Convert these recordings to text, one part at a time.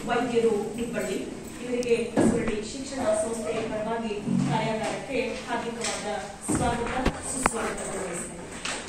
ವೈದ್ಯರು ಹುಬ್ಬಳ್ಳಿ ಇವರಿಗೆ ಹೊಸಳ್ಳಿ ಶಿಕ್ಷಣ ಸಂಸ್ಥೆಯ ಪರವಾಗಿ ಕಾರ್ಯಾಗಾರಕ್ಕೆ ಹಾರ್ದಿಕವಾದ ಸ್ವಾಗತ ಸುಸ್ವಾಗತ ಬಯಸ್ತೇನೆ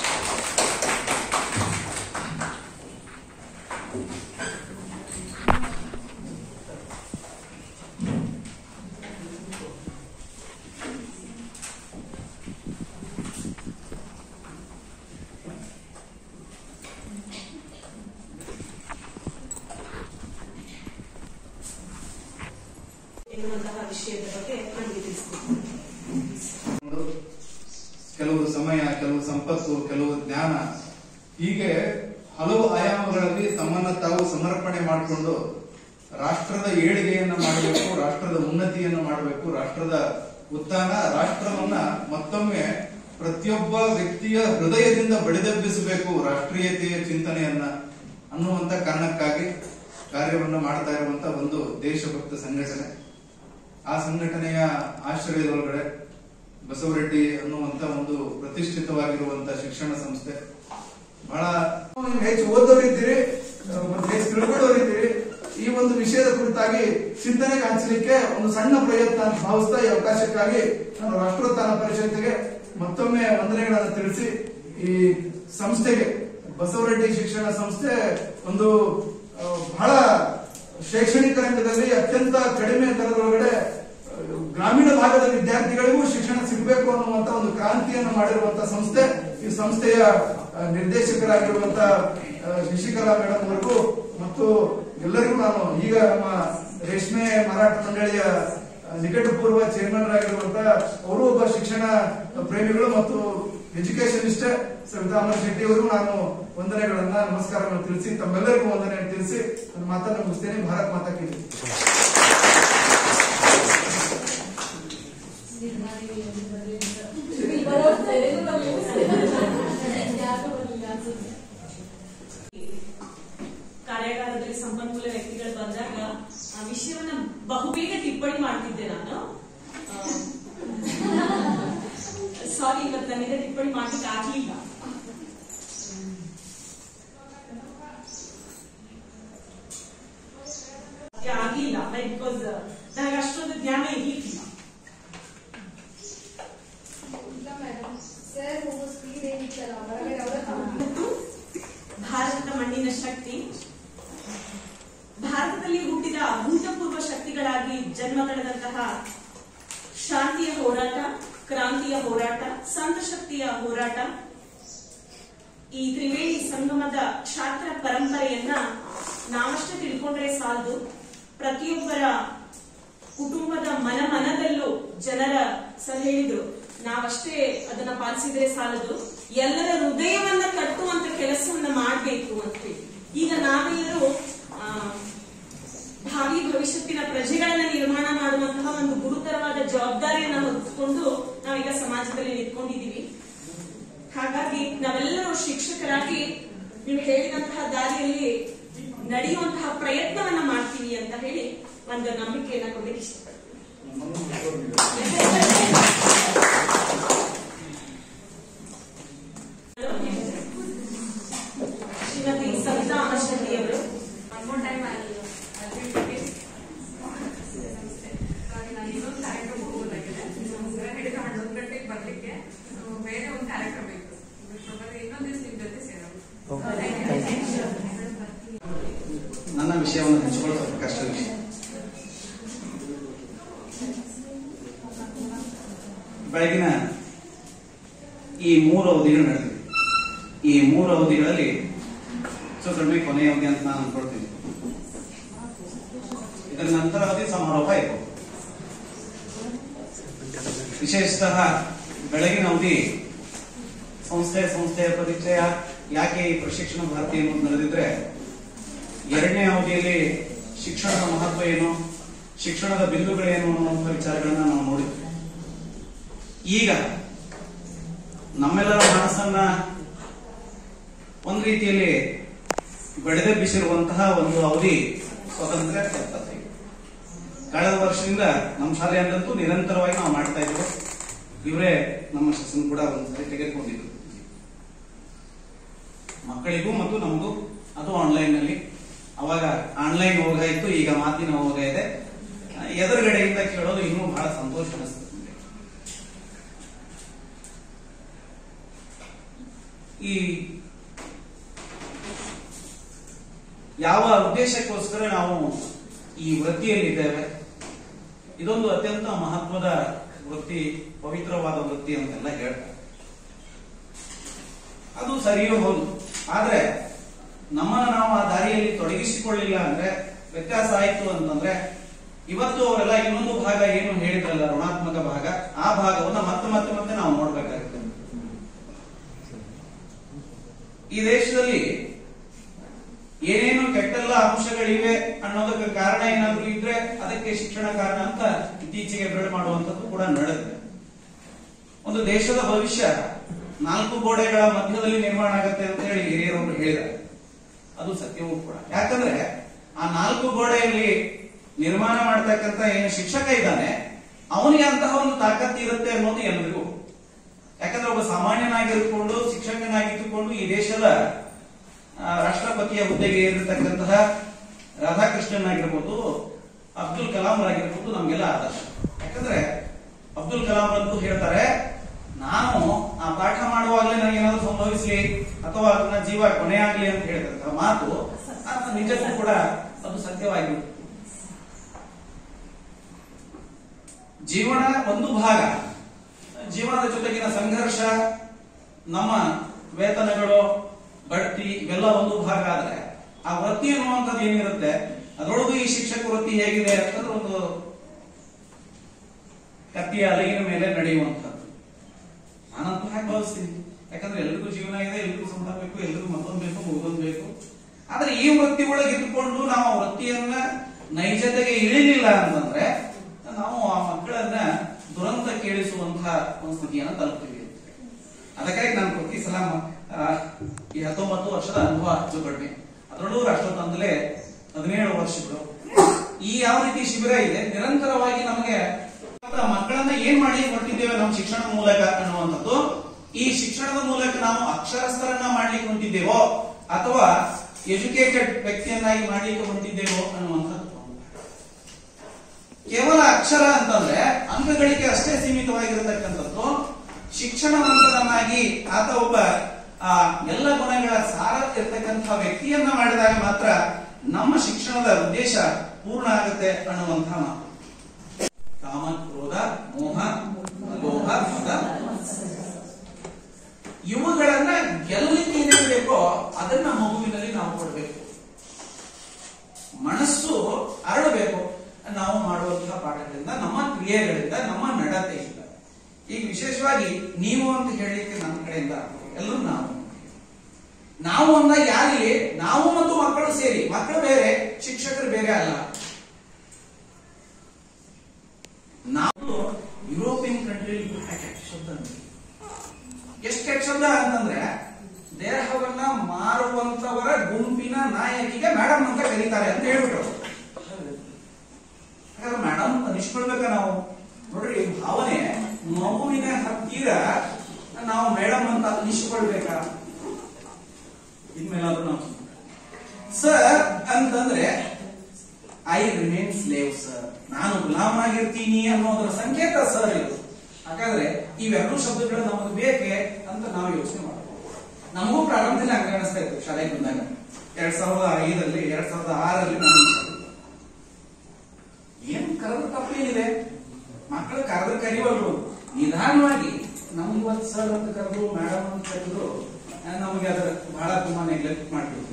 ಎನ್ನುವಂತಹ ವಿಷಯದ ಬಗ್ಗೆ ನನಗೆ ತಿಳಿಸ್ಬೇಕು ಒಂದು ಕೆಲವು ಸಮಯ ಕೆಲವು ಸಂಪತ್ತು ಕೆಲವು ಜ್ಞಾನ ಹೀಗೆ ಹಲವು ಆಯಾಮಗಳಲ್ಲಿ ತಮ್ಮನ್ನ ತಾವು ಸಮರ್ಪಣೆ ಮಾಡಿಕೊಂಡು ರಾಷ್ಟ್ರದ ಏಳಿಗೆಯನ್ನ ಮಾಡಬೇಕು ರಾಷ್ಟ್ರದ ಉನ್ನತಿಯನ್ನು ಮಾಡಬೇಕು ರಾಷ್ಟ್ರದ ಉತ್ಥಾನ ರಾಷ್ಟ್ರವನ್ನ ಮತ್ತೊಮ್ಮೆ ಪ್ರತಿಯೊಬ್ಬ ವ್ಯಕ್ತಿಯ ಹೃದಯದಿಂದ ಬಡಿದೆಬ್ಬಿಸಬೇಕು ರಾಷ್ಟ್ರೀಯತೆಯ ಚಿಂತನೆಯನ್ನ ಅನ್ನುವಂತ ಕಾರಣಕ್ಕಾಗಿ ಕಾರ್ಯವನ್ನ ಮಾಡ್ತಾ ಇರುವಂತ ಒಂದು ದೇಶಭಕ್ತ ಸಂಘಟನೆ ಆ ಸಂಘಟನೆಯ ಆಶ್ರಯದೊಳಗಡೆ ಬಸವರೆಡ್ಡಿ ಅನ್ನುವಂತ ಒಂದು ಪ್ರತಿಷ್ಠಿತವಾಗಿರುವಂತ ಶಿಕ್ಷಣ ಸಂಸ್ಥೆ ಬಹಳ ನೀವು ಹೆಚ್ಚು ಓದೋರಿದ್ದೀರಿ ಅಹ್, ಮತ್ತೆ ಹೆಚ್ಚು ತಿಳ್ಕೊಳ್ಳೋರಿದ್ದೀರಿ ಈ ಒಂದು ವಿಷಯದ ಕುರಿತಾಗಿ ಚಿಂತನೆ ಕಾಣಿಸಲಿಕ್ಕೆ ಒಂದು ಸಣ್ಣ ಪ್ರಯತ್ನ ಅಂತ ಭಾವಿಸ್ತಾ ಈ ಅವಕಾಶಕ್ಕಾಗಿ ನಾನು ರಾಷ್ಟ್ರೋತ್ಥಾನ ಪರಿಷತ್ತಿಗೆ ಮತ್ತೊಮ್ಮೆ ವಂದನೆಗಳನ್ನು ತಿಳಿಸಿ ಈ ಸಂಸ್ಥೆಗೆ ಬಸವರೆಡ್ಡಿ ಶಿಕ್ಷಣ ಸಂಸ್ಥೆ ಒಂದು ಅಹ್, ಬಹಳ ಶೈಕ್ಷಣಿಕ ರಂಗದಲ್ಲಿ ಅತ್ಯಂತ ಕಡಿಮೆ ದರದೊಳಗಡೆ ಅಹ್, ಗ್ರಾಮೀಣ ಭಾಗದ ವಿದ್ಯಾರ್ಥಿಗಳಿಗೂ ಶಿಕ್ಷಣ ಸಿಗಬೇಕು ಅನ್ನುವಂತ ಒಂದು ಕ್ರಾಂತಿಯನ್ನು ಮಾಡಿರುವಂತ ಸಂಸ್ಥೆ ಈ ಸಂಸ್ಥೆಯ ಅಹ್, ನಿರ್ದೇಶಕರಾಗಿರುವಂತ ಅಹ್, ಶಶಿಕಲಾ ಮೇಡಮ್ ಅವರಿಗೂ ಮತ್ತು ಎಲ್ಲರಿಗೂ ನಾನು ಈಗ ನಮ್ಮ ರೇಷ್ಮೆ ಮಾರಾಟ ಮಂಡಳಿಯ ಅಹ್, ನಿಕಟಪೂರ್ವ ಚೇರ್ಮನ್ ಆಗಿರುವಂತ ಅವರು ಒಬ್ಬ ಶಿಕ್ಷಣ ಪ್ರೇಮಿಗಳು ಮತ್ತು ಎಜುಕೇಶನಿಸ್ಟ್ ಸವಿತಾ ಅಮರ್ ಶೆಟ್ಟಿ ಅವರು ನಾನು ವಂದನೆಗಳನ್ನ ನಮಸ್ಕಾರಗಳನ್ನು ತಿಳಿಸಿ ತಮ್ಮೆಲ್ಲರಿಗೂ ವಂದನೆಯನ್ನು ತಿಳಿಸಿ ನನ್ನ ಮಾತನ್ನು ಮುಗಿಸ್ತೇನೆ ಭಾರತ್ ಮಾತಾ ಕಿ ಜೈ. ಕಾರ್ಯಾಗಾರದಲ್ಲಿ ಸಂಪನ್ಮೂಲ ವ್ಯಕ್ತಿಗಳು ಬಂದಾಗ ಆ ವಿಷಯವನ್ನ ಬಹುಬೇಗ ಟಿಪ್ಪಣಿ ಮಾಡ್ತಿದ್ದೆ ನಾನು ಸಾರಿ ಇವತ್ತು ನನಗೆ ಟಿಪ್ಪಣಿ ಮಾಡ್ಲಿಕ್ಕೆ ಆಗ್ಲಿಲ್ಲ ಅದಕ್ಕೆ ಆಗ್ಲಿಲ್ಲ ಬಿಕಾಸ್ ನನಗೆ ಅಷ್ಟೊಂದು ಜ್ಞಾನ ಇರ್ಲಿಕ್ಕಿಲ್ಲ ಇಲ್ಲ ಮೇಡಮ್ ಸರ್ ಹೋಗೋ ಸ್ಪೀಡ್ ಏನಿತ್ತಲ್ಲ ಹೊರಗಡೆ ಅವರ ಮತ್ತು ಭಾರತದ ಮಣ್ಣಿನ ಶಕ್ತಿ ಭಾರತದಲ್ಲಿ ಹುಟ್ಟಿದ ಅಭೂತಪೂರ್ವ ಶಕ್ತಿಗಳಾಗಿ ಜನ್ಮ ತಳೆದಂತಹ ಶಾಂತಿಯ ಹೋರಾಟ ಕ್ರಾಂತಿಯ ಹೋರಾಟ ಸಂತ ಶಕ್ತಿಯ ಹೋರಾಟ ಈ ತ್ರಿವೇಣಿ ಸಂಗಮದ ಕ್ಷಾತ್ರ ಪರಂಪರೆಯನ್ನ ನಾವಷ್ಟೇ ತಿಳ್ಕೊಂಡ್ರೆ ಸಾಲದು ಪ್ರತಿಯೊಬ್ಬರ ಕುಟುಂಬದ ಮನ ಮನದಲ್ಲೂ ಜನರ ಸರ್ ಹೇಳಿದ್ರು ನಾವಷ್ಟೇ ಅದನ್ನ ಪಾಲಿಸಿದ್ರೆ ಸಾಲದು ಎಲ್ಲರ ಹೃದಯವನ್ನ ಕಟ್ಟುವಂತ ಕೆಲಸವನ್ನ ಮಾಡ್ಬೇಕು ಅಂತ ಹೇಳಿ ಈಗ ನಾವೆಲ್ಲರೂ ಆ, ಭಾವಿ ಭವಿಷ್ಯತ್ತಿನ ಪ್ರಜೆಗಳನ್ನ ನಿರ್ಮಾಣ ಮಾಡುವಂತಹ ಒಂದು ಗುರುತರವಾದ ಜವಾಬ್ದಾರಿಯನ್ನ ಹೊತ್ಕೊಂಡು ನಾವೀಗ ಸಮಾಜದಲ್ಲಿ ನಿಂತ್ಕೊಂಡಿದೀವಿ ಹಾಗಾಗಿ ನಾವೆಲ್ಲರೂ ಶಿಕ್ಷಕರಾಗಿ ನೀವು ಹೇಳಿದಂತಹ ದಾರಿಯಲ್ಲಿ ನಡೆಯುವಂತಹ ಪ್ರಯತ್ನವನ್ನ ಮಾಡ್ತೀವಿ ಅಂತ ಹೇಳಿ ಒಂದು ನಂಬಿಕೆಯನ್ನ ಕೊಡ್ಲಿಕ್ಕೆ ಇಷ್ಟಪಡ್ತೀನಿ ಶ್ರೀಮತಿ ಸವಿತಾ ಅಮಶೆಟ್ಟಿ ಅವರು One more time, I'll, I'll be repeating. ಹಾಗಾಗಿ ನಾನು ಇನ್ನೊಂದು ಕಾರ್ಯಕ್ರಮ ಹೋಗೋದಾಗಿದೆ ಹಿಡಿದು ಹನ್ನೊಂದು ಗಂಟೆಗೆ ಬರ್ಲಿಕ್ಕೆ ಸೊ ಬೇರೆ ಒಂದು ಕಾರ್ಯಕ್ರಮ ಇತ್ತು ಬಿಟ್ಬಿಟ್ರೆ ಇನ್ನೊಂದು ದಿವಸ ನಿಮ್ ಜೊತೆ ಸೇರೋದು ನನ್ನ ವಿಷಯವನ್ನು ಹಂಚಿಕೊಳ್ಳೋದು ಸ್ವಲ್ಪ ಕಷ್ಟ ವಿಷಯ ಬೆಳಗಿನ ಈ ಮೂರು ಅವಧಿಗಳು ನಡೆದಿವೆ ಈ ಮೂರು ಅವಧಿಗಳಲ್ಲಿ ಸೊ ಕಡಿಮೆ ಕೊನೆಯ ಅವಧಿ ಅಂತ ನಾನು ಅನ್ಕೊಳ್ತೀನಿ ಇದರ ನಂತರ ಅವಧಿ ಸಮಾರೋಪ ಇತ್ತು ವಿಶೇಷತಃ ಬೆಳಗಿನ ಅವಧಿ ಸಂಸ್ಥೆ ಸಂಸ್ಥೆಯ ಪರಿಚಯ ಯಾಕೆ ಈ ಪ್ರಶಿಕ್ಷಣ ಭಾರತಿ ಅನ್ನೋದು ನಡೆದಿದ್ರೆ ಎರಡನೇ ಅವಧಿಯಲ್ಲಿ ಶಿಕ್ಷಣದ ಮಹತ್ವ ಏನು ಶಿಕ್ಷಣದ ಬಿಂದುಗಳೇನು ಅನ್ನುವಂಥ ವಿಚಾರಗಳನ್ನ ನಾವು ನೋಡಿದ್ವಿ ಈಗ ನಮ್ಮೆಲ್ಲರ ಮನಸ್ಸನ್ನ ಒಂದು ರೀತಿಯಲ್ಲಿ ಬೆಳೆದೆಬ್ಬಿಸಿರುವಂತಹ ಒಂದು ಅವಧಿ ಸ್ವಾತಂತ್ರ್ಯ ಕೆತ್ತತೆ ಕಳೆದ ವರ್ಷದಿಂದ ನಮ್ಮ ಶಾಲೆಯಲ್ಲಂತೂ ನಿರಂತರವಾಗಿ ನಾವು ಮಾಡ್ತಾ ಇದ್ವಿ ಇವರೇ ನಮ್ಮ ಶಿಕ್ಷಣ ಕೂಡ ಒಂದ್ಸರಿ ತೆಗೆದುಕೊಂಡಿದ್ರು ಮಕ್ಕಳಿಗೂ ಮತ್ತು ನಮಗೂ ಅದು ಆನ್ಲೈನ್ ನಲ್ಲಿ ಅವಾಗ ಆನ್ಲೈನ್ ಹೋಗಾಯ್ತು ಈಗ ಈಗ ಮಾತಿನ ಹೋಗ ಇದೆ ಎದುರುಗಡೆಯಿಂದ ಕೇಳೋದು ಇನ್ನೂ ಬಹಳ ಸಂತೋಷ ಅನಿಸ್ತದೆ ನಮ್ಗೆ. ಈ ಯಾವ ಉದ್ದೇಶಕ್ಕೋಸ್ಕರ ನಾವು ಈ ವೃತ್ತಿಯಲ್ಲಿದ್ದೇವೆ ಇದೊಂದು ಅತ್ಯಂತ ಮಹತ್ವದ ವೃತ್ತಿ ಪವಿತ್ರವಾದ ವೃತ್ತಿ ಅಂತೆಲ್ಲ ಹೇಳ್ತಾರೆ ಅದು ಸರಿಯೋ ಹೌದು ಆದ್ರೆ ನಮ್ಮನ್ನ ನಾವು ಆ ದಾರಿಯಲ್ಲಿ ತೊಡಗಿಸಿಕೊಳ್ಳಿಲ್ಲ ಅಂದ್ರೆ ವ್ಯತ್ಯಾಸ ಆಯ್ತು ಅಂತಂದ್ರೆ ಇವತ್ತು ಅವರೆಲ್ಲ ಇನ್ನೊಂದು ಭಾಗ ಏನು ಹೇಳಿದ್ರಲ್ಲ ಋಣಾತ್ಮಕ ಭಾಗ ಆ ಭಾಗವನ್ನ ಮತ್ತೆ ಮತ್ತೆ ಮತ್ತೆ ನಾವು ನೋಡ್ಬೇಕಾಗುತ್ತೆ ಈ ದೇಶದಲ್ಲಿ ಏನೇನು ಕೆಟ್ಟೆಲ್ಲ ಅಂಶಗಳಿವೆ ಅನ್ನೋದಕ್ಕೆ ಕಾರಣ ಏನಾದ್ರೂ ಇದ್ರೆ ಅದಕ್ಕೆ ಶಿಕ್ಷಣ ಕಾರಣ ಅಂತ ಇತ್ತೀಚೆಗೆ ಬೆಳೆ ಮಾಡುವಂತದ್ದು ಕೂಡ ನಡೆದಿದೆ ಒಂದು ದೇಶದ ಭವಿಷ್ಯ ನಾಲ್ಕು ಗೋಡೆಗಳ ಮಧ್ಯದಲ್ಲಿ ನಿರ್ಮಾಣ ಆಗುತ್ತೆ ಅಂತ ಹೇಳಿ ಹಿರಿಯರೊಬ್ರು ಹೇಳಿದ್ದಾರೆ ಅದು ಸತ್ಯವೂ ಕೂಡ ಯಾಕಂದ್ರೆ ಆ ನಾಲ್ಕು ಗೋಡೆಯಲ್ಲಿ ನಿರ್ಮಾಣ ಮಾಡ್ತಕ್ಕಂತ ಏನು ಶಿಕ್ಷಕ ಇದ್ದಾನೆ ಅವನಿಗೆ ಅಂತಹ ಒಂದು ತಾಕತ್ತು ಇರುತ್ತೆ ಅನ್ನೋದು ಎಲ್ರಿಗೂ ಯಾಕಂದ್ರೆ ಒಬ್ಬ ಸಾಮಾನ್ಯನಾಗಿರ್ಕೊಂಡು ಶಿಕ್ಷಕನಾಗಿದ್ದುಕೊಂಡು ಈ ದೇಶದ ಆ, ರಾಷ್ಟ್ರಪತಿಯ ಹುದ್ದೆಗೆ ಏರಿರ್ತಕ್ಕಂತಹ ರಾಧಾಕೃಷ್ಣನ್ ಆಗಿರ್ಬೋದು ಅಬ್ದುಲ್ ಕಲಾಂ ಆಗಿರ್ಬೋದು ನಮ್ಗೆಲ್ಲ ಆದರ್ಶ ಯಾಕಂದ್ರೆ ಅಬ್ದುಲ್ ಕಲಾಂ ಅಂತೂ ಹೇಳ್ತಾರೆ ನಾನು ಆ ಪಾಠ ಮಾಡುವಾಗಲೇ ನನಗೆ ಏನಾದ್ರು ಸಂಭವಿಸ್ಲಿ ಅಥವಾ ನನ್ನ ಜೀವ ಕೊನೆಯಾಗ್ಲಿ ಅಂತ ಹೇಳ್ತಕ್ಕಂಥ ಮಾತು ಅದು ನಿಜಕ್ಕೂ ಕೂಡ ಅದು ಸತ್ಯವಾಗಿರುತ್ತೆ ಜೀವನ ಒಂದು ಭಾಗ ಜೀವನದ ಜೊತೆಗಿನ ಸಂಘರ್ಷ ನಮ್ಮ ವೇತನಗಳು ಬಡ್ತಿ ಇವೆಲ್ಲ ಒಂದು ಭಾಗ ಆದ್ರೆ ಆ ವೃತ್ತಿ ಅನ್ನುವಂಥದ್ದು ಏನಿರುತ್ತೆ ಅದರೊಳಗೂ ಈ ಶಿಕ್ಷಕ ವೃತ್ತಿ ಹೇಗಿದೆ ಅಂತಂದ್ರೆ ಒಂದು ಕತ್ತಿಯ ಅಲಗಿನ ಮೇಲೆ ನಡೆಯುವಂಥದ್ದು ನಾನಂತೂ ಹಾಗೆ ಭಾವಿಸ್ತೀನಿ ಯಾಕಂದ್ರೆ ಎಲ್ರಿಗೂ ಜೀವನ ಇದೆ ಎಲ್ರಿಗೂ ಸಂಬಳ ಬೇಕು ಎಲ್ರಿಗೂ ಮತ್ತೊಂದು ಬೇಕು ಮಗದೊಂದು ಬೇಕು ಆದ್ರೆ ಈ ವೃತ್ತಿ ಒಳಗೆ ಇದ್ದುಕೊಂಡು ನಾವು ಆ ವೃತ್ತಿಯನ್ನ ನೈಜತೆಗೆ ಇಳಿಲಿಲ್ಲ ಅಂತಂದ್ರೆ ನಾವು ಆ ಮಕ್ಕಳನ್ನ ದುರಂತ ಕೇಳಿಸುವಂತಹ ಒಂದು ಸ್ಥಿತಿಯನ್ನ ತಲುಪ್ತೀವಿ ಅದಕ್ಕಾಗಿ ನಾನು ಪ್ರತಿ ಸಲ ಆ, ಈ ಹತ್ತೊಂಬತ್ತು ವರ್ಷದ ಅನುಭವ ಹೆಚ್ಚು ಕಡಿಮೆ ಅದರಲ್ಲೂ ರಾಷ್ಟ್ರತಂದಲೇ ಹದಿನೇಳು ವರ್ಷಗಳು ಈ ಯಾವ ರೀತಿ ಶಿಬಿರ ಇದೆ ನಿರಂತರವಾಗಿ ನಮಗೆ ಮಕ್ಕಳನ್ನ ಏನ್ ಮಾಡಿ ಹೊರಟಿದ್ದೇವೆ ನಮ್ಮ ಶಿಕ್ಷಣದ ಮೂಲಕ ಅನ್ನುವಂಥದ್ದು ಈ ಶಿಕ್ಷಣದ ಮೂಲಕ ನಾವು ಅಕ್ಷರಸ್ಥರನ್ನ ಮಾಡ್ಲಿಕ್ಕೆ ಹೊಂಟಿದ್ದೇವೋ ಅಥವಾ ಎಜುಕೇಟೆಡ್ ವ್ಯಕ್ತಿಯನ್ನಾಗಿ ಮಾಡ್ಲಿಕ್ಕೆ ಹೊಂಟಿದ್ದೇವೋ ಅನ್ನುವಂಥದ್ದು ಕೇವಲ ಅಕ್ಷರ ಅಂತಂದ್ರೆ ಅಂಕಗಳಿಗೆ ಅಷ್ಟೇ ಸೀಮಿತವಾಗಿರತಕ್ಕಂಥದ್ದು ಶಿಕ್ಷಣವಂತನನ್ನಾಗಿ ಆತ ಒಬ್ಬ ಆ ಎಲ್ಲ ಗುಣಗಳ ಸಾರ ಇರ್ತಕ್ಕಂಥ ವ್ಯಕ್ತಿಯನ್ನ ಮಾಡಿದಾಗ ಮಾತ್ರ ನಮ್ಮ ಶಿಕ್ಷಣದ ಉದ್ದೇಶ ಪೂರ್ಣ ಆಗುತ್ತೆ ಅನ್ನುವಂತಹ ಮಾತು ಕಾಮ ಕ್ರೋಧ ಮೋಹ ಲೋಹ ಮದ ಇವುಗಳನ್ನ ಗೆಲ್ಲಲಿಕ್ಕೆ ಏನೇನು ಬೇಕೋ ಅದನ್ನ ಮಗುವಿನಲ್ಲಿ ನಾವು ಕೊಡ್ಬೇಕು ಮನಸ್ಸು ಅರಳಬೇಕು ನಾವು ಮಾಡುವಂತಹ ಪಾಠಗಳಿಂದ ನಮ್ಮ ಕ್ರಿಯೆಗಳಿಂದ ನಮ್ಮ ನಡತೆಯಿಂದ ಈಗ ವಿಶೇಷವಾಗಿ ನೀವು ಅಂತ ಹೇಳಲಿಕ್ಕೆ ನಮ್ಮ ಕಡೆಯಿಂದ ಎಲ್ಲರೂ ನಾವು ನಾವು ಅಂದಾಗ ಯಾರಿಗೆ ನಾವು ಮತ್ತು ಮಕ್ಕಳು ಸೇರಿ ಮಕ್ಕಳು ಬೇರೆ ಶಿಕ್ಷಕರು ಬೇರೆ ಅಲ್ಲ ನಾವು ಯುರೋಪಿಯನ್ ಕಂಟ್ರಿಯಲ್ಲಿ ಕೆಟ್ಟ ಶಬ್ದ ನೋಡಿ. ಎಷ್ಟು ಕೆಟ್ಟ ಶಬ್ದ ಅಂತಂದ್ರೆ ದೇಹವನ್ನ ಮಾರುವಂತವರ ಗುಂಪಿನ ನಾಯಕಿಗೆ ಮೇಡಮ್ ಅಂತ ಕರೀತಾರೆ ಅಂತ ಹೇಳ್ಬಿಟ್ರು ಹಾಗಾದ್ರೆ ಮೇಡಮ್ ನಿಷ್ಕೊಳ್ಬೇಕ ನಾವು ನೋಡ್ರಿ ಭಾವನೆ ಮಗುವಿನ ಹತ್ತಿರ ನಾವು ಮೇಡಮ್ ಅಂತ ನಿಷ್ಕೊಳ್ಬೇಕಾ ಇನ್ಮೇಲಾದ್ರೂ ನಾವು ಸರ್ ಅಂತಂದ್ರೆ ಐ ರಿಮೇನ್ ಸ್ಲೇವ್ ಸರ್ ನಾನು ಗುಲಾಮನಾಗಿರ್ತೀನಿ ಅನ್ನೋದರ ಸಂಕೇತ ಸರ್ ಇದು ಹಾಗಾದ್ರೆ ಇವೆರಡು ಶಬ್ದಗಳು ನಮಗೆ ಬೇಕೆ ಅಂತ ನಾವು ಯೋಚನೆ ಮಾಡಬಹುದು ನಮಗೂ ಪ್ರಾರಂಭದಲ್ಲಿ ಹಂಗ ಅನಿಸ್ತಾ ಇತ್ತು ಶಾಲೆಗೆ ಬಂದಾಗ ಎರಡ್ ಸಾವಿರದ ಐದರಲ್ಲಿ ಎರಡ್ ಸಾವಿರದ ಆರರಲ್ಲಿ ನಾನು ಈ ಶಾಲೆಗೆ ಬಂದೆ. ಏನ್ ಕರೆದ ತಪ್ಪೇನಿದೆ ಮಕ್ಕಳು ಕರೆದ ಕರಿವಲ್ರು ನಿಧಾನವಾಗಿ ನಮ್ಗೊಂದು ಸರ್ ಅಂತ ಕರೆದು ಮೇಡಮ್ ಅಂತ ಕರೆದು ಆ, ನಮಗೆ ಅದರ ಬಹಳ ತುಂಬಾ ನೆಗ್ಲೆಕ್ಟ್ ಮಾಡ್ಬಿಡ್ತೀವಿ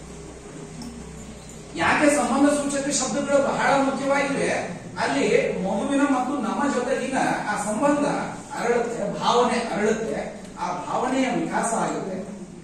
ಯಾಕೆ ಸಂಬಂಧ ಸೂಚಕ ಶಬ್ದಗಳು ಬಹಳ ಮುಖ್ಯವಾಗಿವೆ ಅಲ್ಲಿ ಮಗುವಿನ ಮತ್ತು ನಮ್ಮ ಜೊತೆಗಿನ ಆ ಸಂಬಂಧ ಅರಳುತ್ತೆ ಭಾವನೆ ಅರಳುತ್ತೆ ಆ ಭಾವನೆಯ ವಿಕಾಸ ಆಗುತ್ತೆ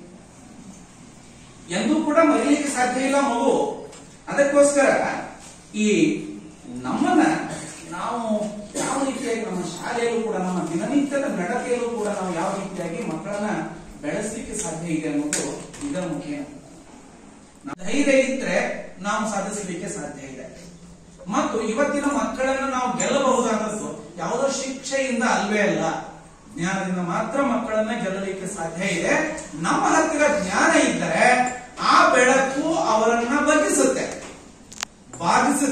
ಎಂದೂ ಕೂಡ ಮರೀಲಿಕ್ಕೆ ಸಾಧ್ಯ ಇಲ್ಲ ಮಗು ಅದಕ್ಕೋಸ್ಕರ ಈ ನಮ್ಮನ್ನ ನಾವು ಯಾವ ರೀತಿಯಾಗಿ ನಮ್ಮ ಶಾಲೆಯಲ್ಲೂ ಕೂಡ ನಮ್ಮ ದಿನನಿತ್ಯದ ನಡತೆಯಲ್ಲೂ ಕೂಡ ನಾವು ಯಾವ ರೀತಿಯಾಗಿ ಮಕ್ಕಳನ್ನ ಬೆಳೆಸಲಿಕ್ಕೆ ಸಾಧ್ಯ ಇದೆ ಅನ್ನೋದು ಇದರ ಮುಖ್ಯ ಧೈರ್ಯ ಇದ್ರೆ ನಾವು ಸಾಧಿಸಲಿಕ್ಕೆ ಸಾಧ್ಯ ಇದೆ ಮತ್ತು ಇವತ್ತಿನ ಮಕ್ಕಳನ್ನು ನಾವು ಗೆಲ್ಲಬಹುದಾದದ್ದು ಯಾವುದೋ ಶಿಕ್ಷೆಯಿಂದ ಅಲ್ವೇ ಅಲ್ಲ ಜ್ಞಾನದಿಂದ ಮಾತ್ರ ಮಕ್ಕಳನ್ನ ಗೆಲ್ಲಲಿಕ್ಕೆ ಸಾಧ್ಯ ಇದೆ ನಮ್ಮ ಹತ್ತಿರ ಜ್ಞಾನ ಇದ್ದರೆ ಆ ಬೆಳಕು ಅವರನ್ನ ಬಗ್ಗಿಸುತ್ತೆ ಬಾಗಿಸ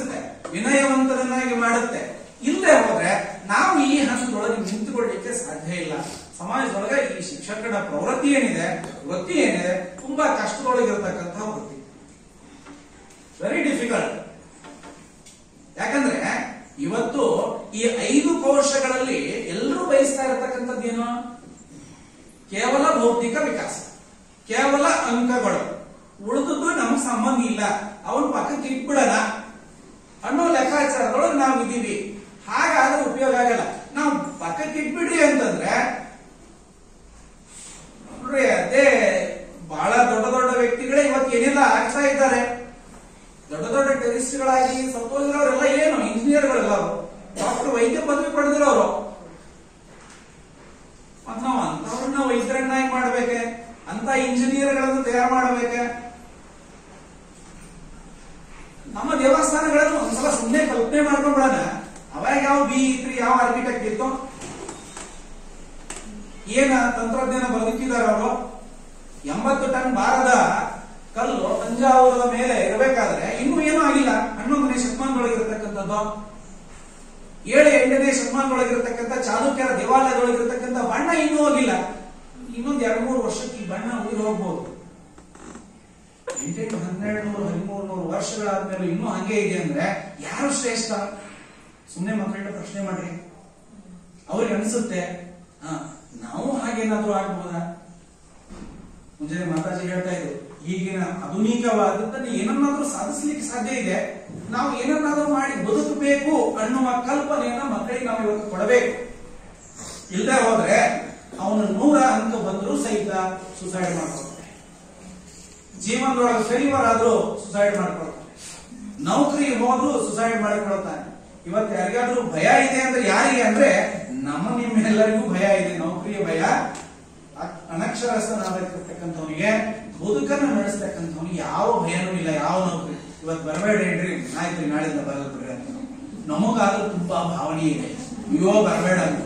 ಬೌದ್ಧಿಕ ವಿಕಾಸ ಕೇವಲ ಅಂಕಗಳು ಉಳಿದದ್ದು ನಮಗ್ ಸಂಬಂಧ ಇಲ್ಲ ಅವನ್ ಪಕ್ಕಕ್ಕೆ ಇಟ್ಬಿಡೋಣ ಅನ್ನೋ ಲೆಕ್ಕಾಚಾರದೊಳಗೆ ನಾವು ಇದೀವಿ ಹಾಗಾದ್ರೆ ಉಪಯೋಗ ಆಗಲ್ಲ ನಾವು ಪಕ್ಕಕ್ಕೆ ಇಟ್ಬಿಡ್ರಿ ಅಂತಂದ್ರೆ ನೋಡ್ರಿ ಅದೇ ಬಹಳ ದೊಡ್ಡ ದೊಡ್ಡ ವ್ಯಕ್ತಿಗಳೇ ಇವತ್ತು ಏನೆಲ್ಲ ಆಗ್ತಾ ಇದ್ದಾರೆ ದೊಡ್ಡ ದೊಡ್ಡ ಟೆರಿಸ್ಟ್ಗಳಾಗಿ ಸತ್ತೋಗಿರೋರೆಲ್ಲ ಏನು ಇಂಜಿನಿಯರ್ಗಳೆಲ್ಲ ಅವರು ಡಾಕ್ಟರ್ ವೈದ್ಯ ಪದವಿ ಪಡೆದಿರೋರು ಮತ್ ನಾವು ಅಂತವ್ರನ್ನ ವೈದ್ಯರನ್ನಾಗಿ ಮಾಡ್ಬೇಕೆ ಅಂತ ಇಂಜಿನಿಯರ್ಗಳನ್ನು ತಯಾರು ಮಾಡಬೇಕೆ ನಮ್ಮ ದೇವಸ್ಥಾನಗಳನ್ನು ಒಂದ್ಸಲ ಸುಮ್ಮನೆ ಕಲ್ಪನೆ ಮಾಡ್ಕೊಂಡ್ಬಿಡೋಣ ಅವಾಗ ಯಾವ ಬಿ ಇತ್ರಿ ಯಾವ ಆರ್ಕಿಟೆಕ್ಟ್ ಇತ್ತು ಏನ ತಂತ್ರಜ್ಞಾನ ಬದುಕಿದಾರ ಅವರು ಎಂಬತ್ತು ಟನ್ ಭಾರದ ಕಲ್ಲು ತಂಜಾವೂರದ ಮೇಲೆ ಇರಬೇಕಾದ್ರೆ ಇನ್ನೂ ಏನೂ ಆಗಿಲ್ಲ ಹನ್ನೊಂದನೇ ಶತಮಾನದೊಳಗಿರತಕ್ಕಂಥದ್ದು ಏಳು ಎಂಟನೇ ಶತಮಾನದೊಳಗಿರತಕ್ಕಂಥ ಚಾಲುಕ್ಯರ ದೇವಾಲಯದೊಳಗಿರತಕ್ಕಂಥ ಬಣ್ಣ ಇನ್ನೂ ಹೋಗಿಲ್ಲ ಇನ್ನೊಂದ್ ಎರಡ್ ಮೂರು ವರ್ಷಕ್ಕೆ ಈ ಬಣ್ಣ ಉಳಿದು ಹೋಗ್ಬೋದು ಎಂಟೆಂಟು ಹನ್ನೆರಡು ನೂರು ಹದಿಮೂರು ನೂರು ವರ್ಷಗಳಾದ್ಮೇಲೆ ಇನ್ನೂ ಹಂಗೆ ಇದೆ ಅಂದ್ರೆ ಯಾರು ಶ್ರೇಷ್ಠ ಸುಮ್ಮನೆ ಮಕ್ಕಳನ್ನ ಪ್ರಶ್ನೆ ಮಾಡ್ರಿ ಅವ್ರಿಗೆ ಅನ್ಸುತ್ತೆ ಹಾ ನಾವು ಹಾಗೇನಾದ್ರೂ ಆಗ್ಬೋದಾ ಮುಂಜಾನೆ ಮಾತಾಜಿ ಹೇಳ್ತಾ ಇದ್ರು ಈಗಿನ ಆಧುನಿಕವಾದದ್ದನ್ನು ಏನನ್ನಾದ್ರೂ ಸಾಧಿಸ್ಲಿಕ್ಕೆ ಸಾಧ್ಯ ಇದೆ ನಾವು ಏನನ್ನಾದ್ರೂ ಮಾಡಿ ಬದುಕಬೇಕು ಅನ್ನುವ ಕಲ್ಪನೆಯನ್ನ ಮಕ್ಕಳಿಗೆ ನಾವು ಇವತ್ತು ಕೊಡಬೇಕು ಇಲ್ಲದೆ ಹೋದ್ರೆ ಅವನು ನೂರ ಅಂಕ ಬಂದರೂ ಸಹಿತ ಸುಸೈಡ್ ಮಾಡ್ಕೊಳ್ತಾನೆ ಜೀವನದೊಳಗೆ ಫೇಲ್ಯೂರ್ ಆದ್ರೂ ಸುಸೈಡ್ ಮಾಡ್ಕೊಳ್ತಾನೆ ನೌಕರಿ ಹೋದ್ರು ಸುಸೈಡ್ ಮಾಡ್ಕೊಳ್ತಾನೆ ಇವತ್ತು ಯಾರಿಗಾದ್ರೂ ಭಯ ಇದೆ ಅಂದ್ರೆ ಯಾರಿಗೆ ಅಂದ್ರೆ ನಮ್ಮ ನಿಮ್ಮೆಲ್ಲರಿಗೂ ಭಯ ಇದೆ ನೌಕರಿಯ ಭಯ ಅ- ಅನಕ್ಷರಸ್ಥನಾಗಿರ್ತಕ್ಕಂಥವನಿಗೆ ಬದುಕನ್ನು ನಡೆಸ್ತಕ್ಕಂಥವನಿಗೆ ಯಾವ ಭಯನೂ ಇಲ್ಲ ಯಾವ ನೌಕರಿ ಇವತ್ತು ಬರಬೇಡ ಹೇಳ್ರಿ ಆಯ್ತು ನಾಳಿಂದ ಬರಲ್ಲ ಬಿಡ್ರಿ ಅಂತ ನಮಗಾದ್ರೂ ತುಂಬಾ ಭಾವನೆ ಇದೆ ಅಯ್ಯೋ ಬರಬೇಡ ಅಂತ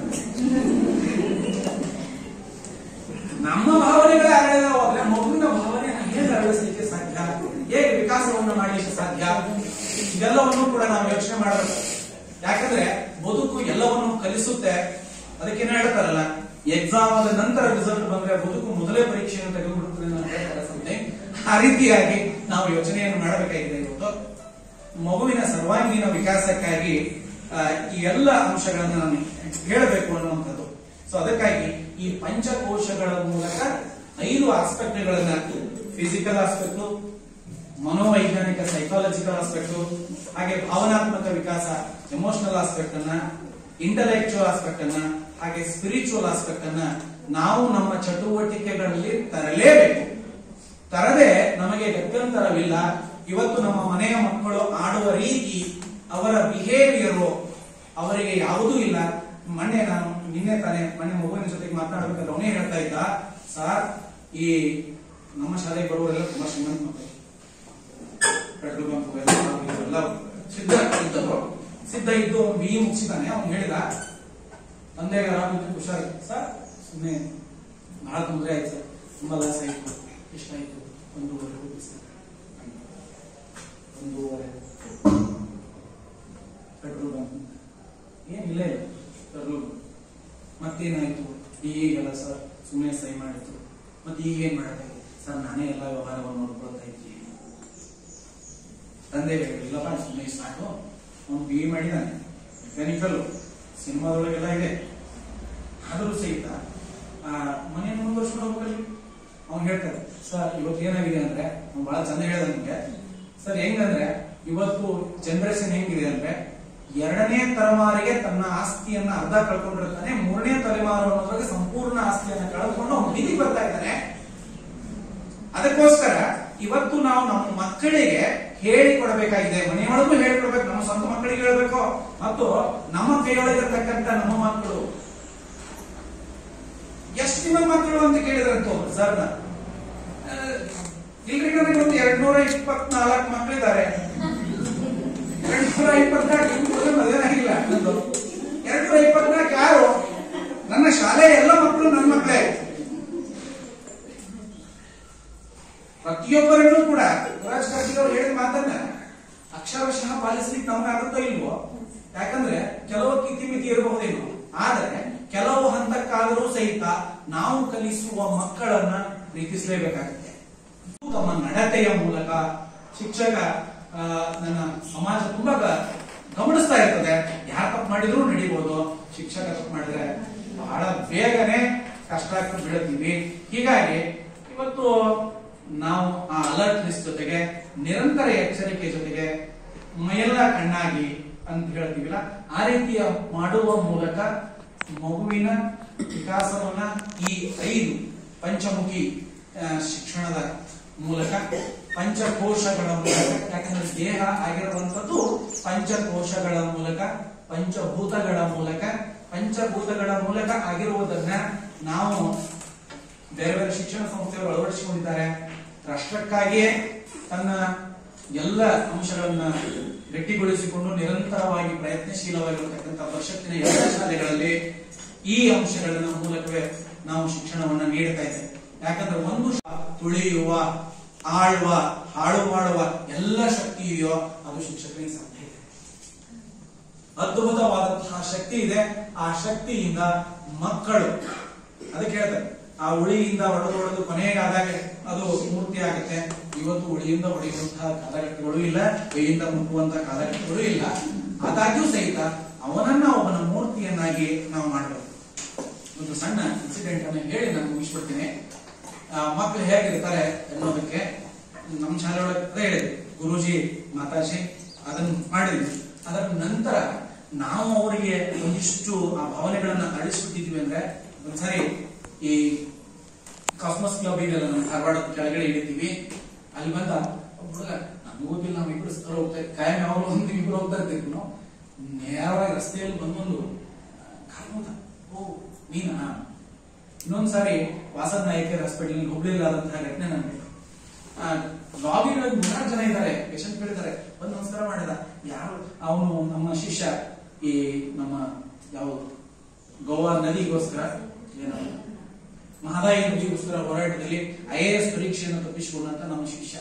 ನಮ್ಮ ಭಾವನೆಗಳೇ ಅರಳಿದ ಹೋದ್ರೆ ಮಗುವಿನ ಭಾವನೆಯನ್ನು ಹೇಗೆ ಅರಳಿಸಲಿಕ್ಕೆ ಸಾಧ್ಯ ಹೇಗೆ ವಿಕಾಸವನ್ನು ಮಾಡಲಿಕ್ಕೆ ಸಾಧ್ಯ ಇದೆಲ್ಲವನ್ನು ಕೂಡ ನಾವು ಯೋಚನೆ ಮಾಡಬೇಕು ಯಾಕಂದ್ರೆ ಬದುಕು ಎಲ್ಲವನ್ನು ಕಲಿಸುತ್ತೆ ಅದಕ್ಕೇನು ಹೇಳ್ತಾರಲ್ಲ ಎಕ್ಸಾಮ್ ಆದ ನಂತರ ರಿಸಲ್ಟ್ ಬಂದ್ರೆ ಬದುಕು ಮೊದಲೇ ಪರೀಕ್ಷೆಯನ್ನು ತೆಗೆದುಬಿಡುತ್ತದೆ ಅಂತ ಹೇಳ್ತಾರೆ something. ಆ ರೀತಿಯಾಗಿ ನಾವು ಯೋಚನೆಯನ್ನು ಮಾಡಬೇಕಾಗಿದೆ ಇವತ್ತು ಮಗುವಿನ ಸರ್ವಾಂಗೀಣ ವಿಕಾಸಕ್ಕಾಗಿ ಆ, ಈ ಎಲ್ಲ ಅಂಶಗಳನ್ನು ನಾನು ಹೇಳಬೇಕು ಅನ್ನುವಂಥದ್ದು ಸೊ ಅದಕ್ಕಾಗಿ ಈ ಪಂಚಕೋಶಗಳ ಮೂಲಕ ಐದು ಆಸ್ಪೆಕ್ಟ್ಗಳನ್ನ ಫಿಸಿಕಲ್ ಆಸ್ಪೆಕ್ಟ್ ಮನೋವೈಜ್ಞಾನಿಕ ಸೈಕಾಲಜಿಕಲ್ ಆಸ್ಪೆಕ್ಟ್ ಹಾಗೆ ಭಾವನಾತ್ಮಕ ವಿಕಾಸ ಎಮೋಷನಲ್ ಆಸ್ಪೆಕ್ಟ್ ಅನ್ನ ಇಂಟಲೆಕ್ಚುವಲ್ ಆಸ್ಪೆಕ್ಟ್ ಅನ್ನ ಹಾಗೆ ಸ್ಪಿರಿಚುವಲ್ ಆಸ್ಪೆಕ್ಟ್ ಅನ್ನ ನಾವು ನಮ್ಮ ಚಟುವಟಿಕೆಗಳಲ್ಲಿ ತರಲೇಬೇಕು ತರದೆ ನಮಗೆ ಗತ್ಯಂತರವಿಲ್ಲ ಇವತ್ತು ನಮ್ಮ ಮನೆಯ ಮಕ್ಕಳು ಆಡುವ ರೀತಿ ಅವರ ಬಿಹೇವಿಯರು ಅವರಿಗೆ ಯಾವುದೂ ಇಲ್ಲ ಮೊನ್ನೆ ನಾನು ನಿನ್ನೆ ತಾನೇ ಮೊನ್ನೆ ಮಗುವಿನ ಜೊತೆಗೆ ಮಾತನಾಡಬೇಕಾದ್ರೆ ಅವನೇ ಹೇಳ್ತಾ ಇದ್ದ ಸರ್ ಈ ನಮ್ಮ ಶಾಲೆಗೆ ಬರುವವರೆಲ್ಲ ತುಂಬಾ ಶ್ರೀಮಂತ ಮಕ್ಕಳು ಪೆಟ್ರೋಲ್ ಬಂಕ್ ಎಲ್ಲ ಸಿದ್ಧ ಇದ್ದವರು ಸಿದ್ಧ ಇದ್ದು ಅವ್ನು ಬಿ ಮುಗಿಸಿದಾನೆ ಅವ್ನು ಹೇಳಿದ ತಂದೆಗೆ ಆರೋಗ್ಯಕ್ಕೆ ಹುಷಾರಿತ್ತು ಸರ್ ಸುಮ್ಮನೆ ಬಹಳ ತೊಂದರೆ ಆಯ್ತು ಸರ್ ತುಂಬಾ ಲಾಸ್ ಆಯ್ತು ಎಷ್ಟಾಯ್ತು ಒಂದೂವರೆ ಕೋಟಿ ಸರ್ ಒಂದೂವರೆ ಪೆಟ್ರೋಲ್ ಬಂಕ್ ಏನಿಲ್ಲ ಇಲ್ಲ ಪೆಟ್ರೋಲ್ ಬಂಕ್ ಮತ್ತೇನಾಯ್ತು ಈಗೆಲ್ಲ ಸರ್ ಸುಮ್ಮನೆ ಸಹಿ ಮಾಡಿತ್ತು ಮತ್ತೆ ಈಗ ಏನ್ ಮಾಡಬೇಕು ಸರ್ ನಾನೇ ಎಲ್ಲ ವ್ಯವಹಾರವನ್ನು ನೋಡ್ಕೊಳ್ತಾ ಇದ್ದೀನಿ ತಂದೆ ಇಲ್ಲಪ್ಪ ಸುಮ್ಮನೆ ಸಾಕು ಅವ್ನು ಬಿ ಎ ಮಾಡಿದಾನೆ ಮೆಕ್ಯಾನಿಕಲ್ ಸಿನಿಮಾದೊಳಗೆಲ್ಲ ಇದೆ ಆದರೂ ಸಹಿತ ಆ ಮನೆ ಮುಂದುವರ್ಸ್ಕೊಂಡು ಹೋಗ್ಬೇಕಲ್ಲಿ ಅವ್ನು ಹೇಳ್ತಾರೆ ಸರ್ ಇವತ್ತು ಏನಾಗಿದೆ ಅಂದ್ರೆ ಅವ್ನು ಬಹಳ ಚಂದ ಹೇಳ್ದ ನಿಮ್ಗೆ ಸರ್ ಹೆಂಗಂದ್ರೆ ಇವತ್ತು ಜನರೇಷನ್ ಹೆಂಗಿದೆ ಅಂದ್ರೆ ಎರಡನೇ ತಲೆಮಾರಿಗೆ ತನ್ನ ಆಸ್ತಿಯನ್ನ ಅರ್ಧ ಕಳ್ಕೊಂಡಿರ್ತಾನೆ ಮೂರನೇ ತಲೆಮಾರು ಅನ್ನೋದ್ರಾಗ ಸಂಪೂರ್ಣ ಆಸ್ತಿಯನ್ನ ಕಳೆದುಕೊಂಡು ಅವ್ನು ಬೀದಿಗೆ ಬರ್ತಾ ಇದ್ದಾನೆ ಅದಕ್ಕೋಸ್ಕರ ಇವತ್ತು ನಾವು ನಮ್ಮ ಮಕ್ಕಳಿಗೆ ಹೇಳಿಕೊಡಬೇಕಾಗಿದೆ ಮನೆಯೊಳಗೂ ಹೇಳಿಕೊಡ್ಬೇಕು ನಮ್ಮ ಸ್ವಂತ ಮಕ್ಕಳಿಗೆ ಹೇಳ್ಬೇಕು ಮತ್ತು ನಮ್ಮ ಕೈಯೊಳಗಿರ್ತಕ್ಕಂಥ ನಮ್ಮ ಮಕ್ಕಳು ಎಷ್ಟು ನಿಮ್ಮ ಮಕ್ಕಳು ಅಂತ ಕೇಳಿದ್ರಂತ ಸರ್ನ ಇಲ್ರಿ ನನಗೆ ಒಂದು ಎರಡ್ ನೂರ ಇಪ್ಪತ್ನಾಲ್ಕು ಮಕ್ಕಳಿದ್ದಾರೆ ಎರಡ್ ನೂರ ಇಪ್ಪತ್ನಾಲ್ಕು ಮದುವೆನಾಗಿಲ್ಲ ನಂದು ಎರಡ್ ನೂರ ಇಪ್ಪತ್ನಾಲ್ಕು ಯಾರು ನನ್ನ ಶಾಲೆಯ ಎಲ್ಲ ಮಕ್ಕಳು ನನ್ನ ಮಕ್ಕಳೇ ಪ್ರತಿಯೊಬ್ಬರನ್ನು ಕೂಡ ಯುವರಾಜ್ ಖರ್ಗೆ ಅವರು ಹೇಳಿದ ಮಾತನ್ನ ಅಕ್ಷರಶಃ ಪಾಲಿಸ್ಲಿಕ್ಕೆ ನಮ್ಗಾಗುತ್ತೋ ಇಲ್ವೋ ಯಾಕಂದ್ರೆ ಕೆಲವು ಮಿತಿ ಇರಬಹುದೇನೋ ಆದರೆ ಕೆಲವು ಹಂತಕ್ಕಾದರೂ ಸಹಿತ ನಾವು ಕಲಿಸುವ ಮಕ್ಕಳನ್ನ ಪ್ರೀತಿಸಲೇಬೇಕಾಗುತ್ತೆ ತಮ್ಮ ನಡತೆಯ ಮೂಲಕ ಶಿಕ್ಷಕ ಆ, ನನ್ನ ಸಮಾಜ ತುಂಬಾ ಗ- ಗಮನಿಸ್ತಾ ಇರ್ತದೆ ಯಾರು ತಪ್ಪು ಮಾಡಿದ್ರು ನಡಿಬಹುದು ಶಿಕ್ಷಕ ತಪ್ಪು ಮಾಡಿದ್ರೆ ಬಹಳ ಬೇಗನೆ ಕಷ್ಟಕ್ಕೆ ಬೀಳ್ತೀವಿ ಹೀಗಾಗಿ ಇವತ್ತು ನಾವು ಆ ಅಲರ್ಟ್ನೆಸ್ ಜೊತೆಗೆ ನಿರಂತರ ಎಚ್ಚರಿಕೆ ಜೊತೆಗೆ ಮೈಯೆಲ್ಲ ಕಣ್ಣಾಗಿ ಅಂತ ಹೇಳ್ತೀವಿಲ್ಲ ಆ ರೀತಿಯ ಮಾಡುವ ಮೂಲಕ ಮಗುವಿನ ವಿಕಾಸವನ್ನ ಈ ಐದು ಪಂಚಮುಖಿ ಆ, ಶಿಕ್ಷಣದ ಮೂಲಕ ಪಂಚಕೋಶಗಳ ಮೂಲಕ ಯಾಕಂದ್ರೆ ದೇಹ ಆಗಿರುವಂತದ್ದು ಪಂಚಕೋಶಗಳ ಮೂಲಕ ಪಂಚಭೂತಗಳ ಮೂಲಕ ಪಂಚಭೂತಗಳ ಮೂಲಕ ಆಗಿರುವುದನ್ನ ನಾವು ಬೇರೆ ಬೇರೆ ಶಿಕ್ಷಣ ಸಂಸ್ಥೆಗಳು ಅಳವಡಿಸಿಕೊಂಡಿದ್ದಾರೆ ರಾಷ್ಟ್ರಕ್ಕಾಗಿಯೇ ತನ್ನ ಎಲ್ಲ ಅಂಶಗಳನ್ನ ಗಟ್ಟಿಗೊಳಿಸಿಕೊಂಡು ನಿರಂತರವಾಗಿ ಪ್ರಯತ್ನಶೀಲವಾಗಿರತಕ್ಕಂಥ ಪರಿಷತ್ತಿನ ಎಲ್ಲ ಶಾಲೆಗಳಲ್ಲಿ ಈ ಅಂಶಗಳ ಮೂಲಕವೇ ನಾವು ಶಿಕ್ಷಣವನ್ನ ನೀಡ್ತಾ ಇದ್ದೇವೆ ಯಾಕಂದ್ರೆ ಒಂದು ಶ- ತುಳಿಯುವ ಆಳುವ ಹಾಳು ಮಾಡುವ ಎಲ್ಲ ಶಕ್ತಿ ಇದೆಯೋ ಅದು ಶಿಕ್ಷಕರಿಗೆ ಸಾಧ್ಯ ಇದೆ ಅದ್ಭುತವಾದಂತಹ ಶಕ್ತಿ ಇದೆ ಆ ಶಕ್ತಿಯಿಂದ ಮಕ್ಕಳು ಅದಕ್ಕೆ ಹೇಳ್ತಾರೆ ಆ ಉಳಿಯಿಂದ ಹೊಡೆದು ಹೊಡೆದು ಕೊನೆಗಾದಾಗ ಅದು ಮೂರ್ತಿ ಆಗುತ್ತೆ ಇವತ್ತು ಉಳಿಯಿಂದ ಹೊಡೆಯುವಂತಹ ಕಾಲಘಟ್ಟಗಳು ಇಲ್ಲ ಕೈಯಿಂದ ಮುಟ್ಟುವಂತಹ ಕಾಲಘಟ್ಟಗಳು ಇಲ್ಲ ಆದಾಗ್ಯೂ ಸಹಿತ ಅವನನ್ನ ಒಬ್ಬನ ಮೂರ್ತಿಯನ್ನಾಗಿ ನಾವು ಮಾಡಬೇಕು ಒಂದು ಸಣ್ಣ ಇನ್ಸಿಡೆಂಟ್ ಅನ್ನು ಹೇಳಿ ನಾನು ಮುಗಿಸ್ಬಿಡ್ತೀನಿ ಆ, ಮಕ್ಕಳು ಹೇಗಿರ್ತಾರೆ ಅನ್ನೋದಕ್ಕೆ ನಮ್ಮ ಶಾಲೆ ಒಳಗೆ ಅದೇ ಹೇಳಿದ್ವಿ ಗುರುಜಿ ಮಾತಾಜಿ ಅದನ್ನ ಮಾಡಿದ್ವಿ ಅದರ ನಂತರ ನಾವು ಅವರಿಗೆ ಒಂದಿಷ್ಟು ಆ ಭಾವನೆಗಳನ್ನ ಅಳಿಸ್ಬಿಟ್ಟಿದ್ವಿ ಅಂದ್ರೆ ಒಂದ್ಸರಿ ಈ ಕಾಸ್ಮಸ್ ಕ್ಲಬ್ ಇದೆಯಲ್ಲ ನಮ್ಮ ಧಾರವಾಡದ ಕೆಳಗಡೆ ಇಳಿತೀವಿ ಅಲ್ಲಿ ಬಂದ ಒಬ್ಬ ಹುಡುಗ ನಮಗೂ ಗೊತ್ತಿಲ್ಲ ನಾವು ಇಬ್ರು ಸರ್ ಹೋಗ್ತಾ ಕಾಯಂ ಯಾವಾಗಲೂ ಒಂದು ಇಬ್ರು ಹೋಗ್ತಾ ಇರ್ತೀವಿ ನಾವು ನೇರವಾಗಿ ರಸ್ತೆಯಲ್ಲಿ ಬಂದೊಂದು ಕಾಲ್ಮುದ ಓ ನೀನಾ ಇನ್ನೊಂದ್ ಸಾರಿ ವಾಸದ್ ನಾಯಕರ್ ಹಾಸ್ಪಿಟಲ್ ಹುಬ್ಳಿಲ್ ಆದಂತಹ ಘಟನೆ ನನಗೆ ಲಾಬಿ ಮೂರ್ನಾಲ್ಕು ಜನ ಇದ್ದಾರೆ ಪೇಷಂಟ್ ಗಳಿದ್ದಾರೆ ಬಂದು ನಮಸ್ಕಾರ ಮಾಡಿದ ಯಾರು ಅವನು ನಮ್ಮ ಶಿಷ್ಯ ಈ ನಮ್ಮ ಯಾವ ಗೋವಾ ನದಿಗೋಸ್ಕರ ಏನು ಮಹದಾಯಿ ನದಿಗೋಸ್ಕರ ಹೋರಾಟದಲ್ಲಿ ಐ ಎ ಎಸ್ ಪರೀಕ್ಷೆಯನ್ನು ತಪ್ಪಿಸಿಕೊಂಡಂತ ನಮ್ಮ ಶಿಷ್ಯ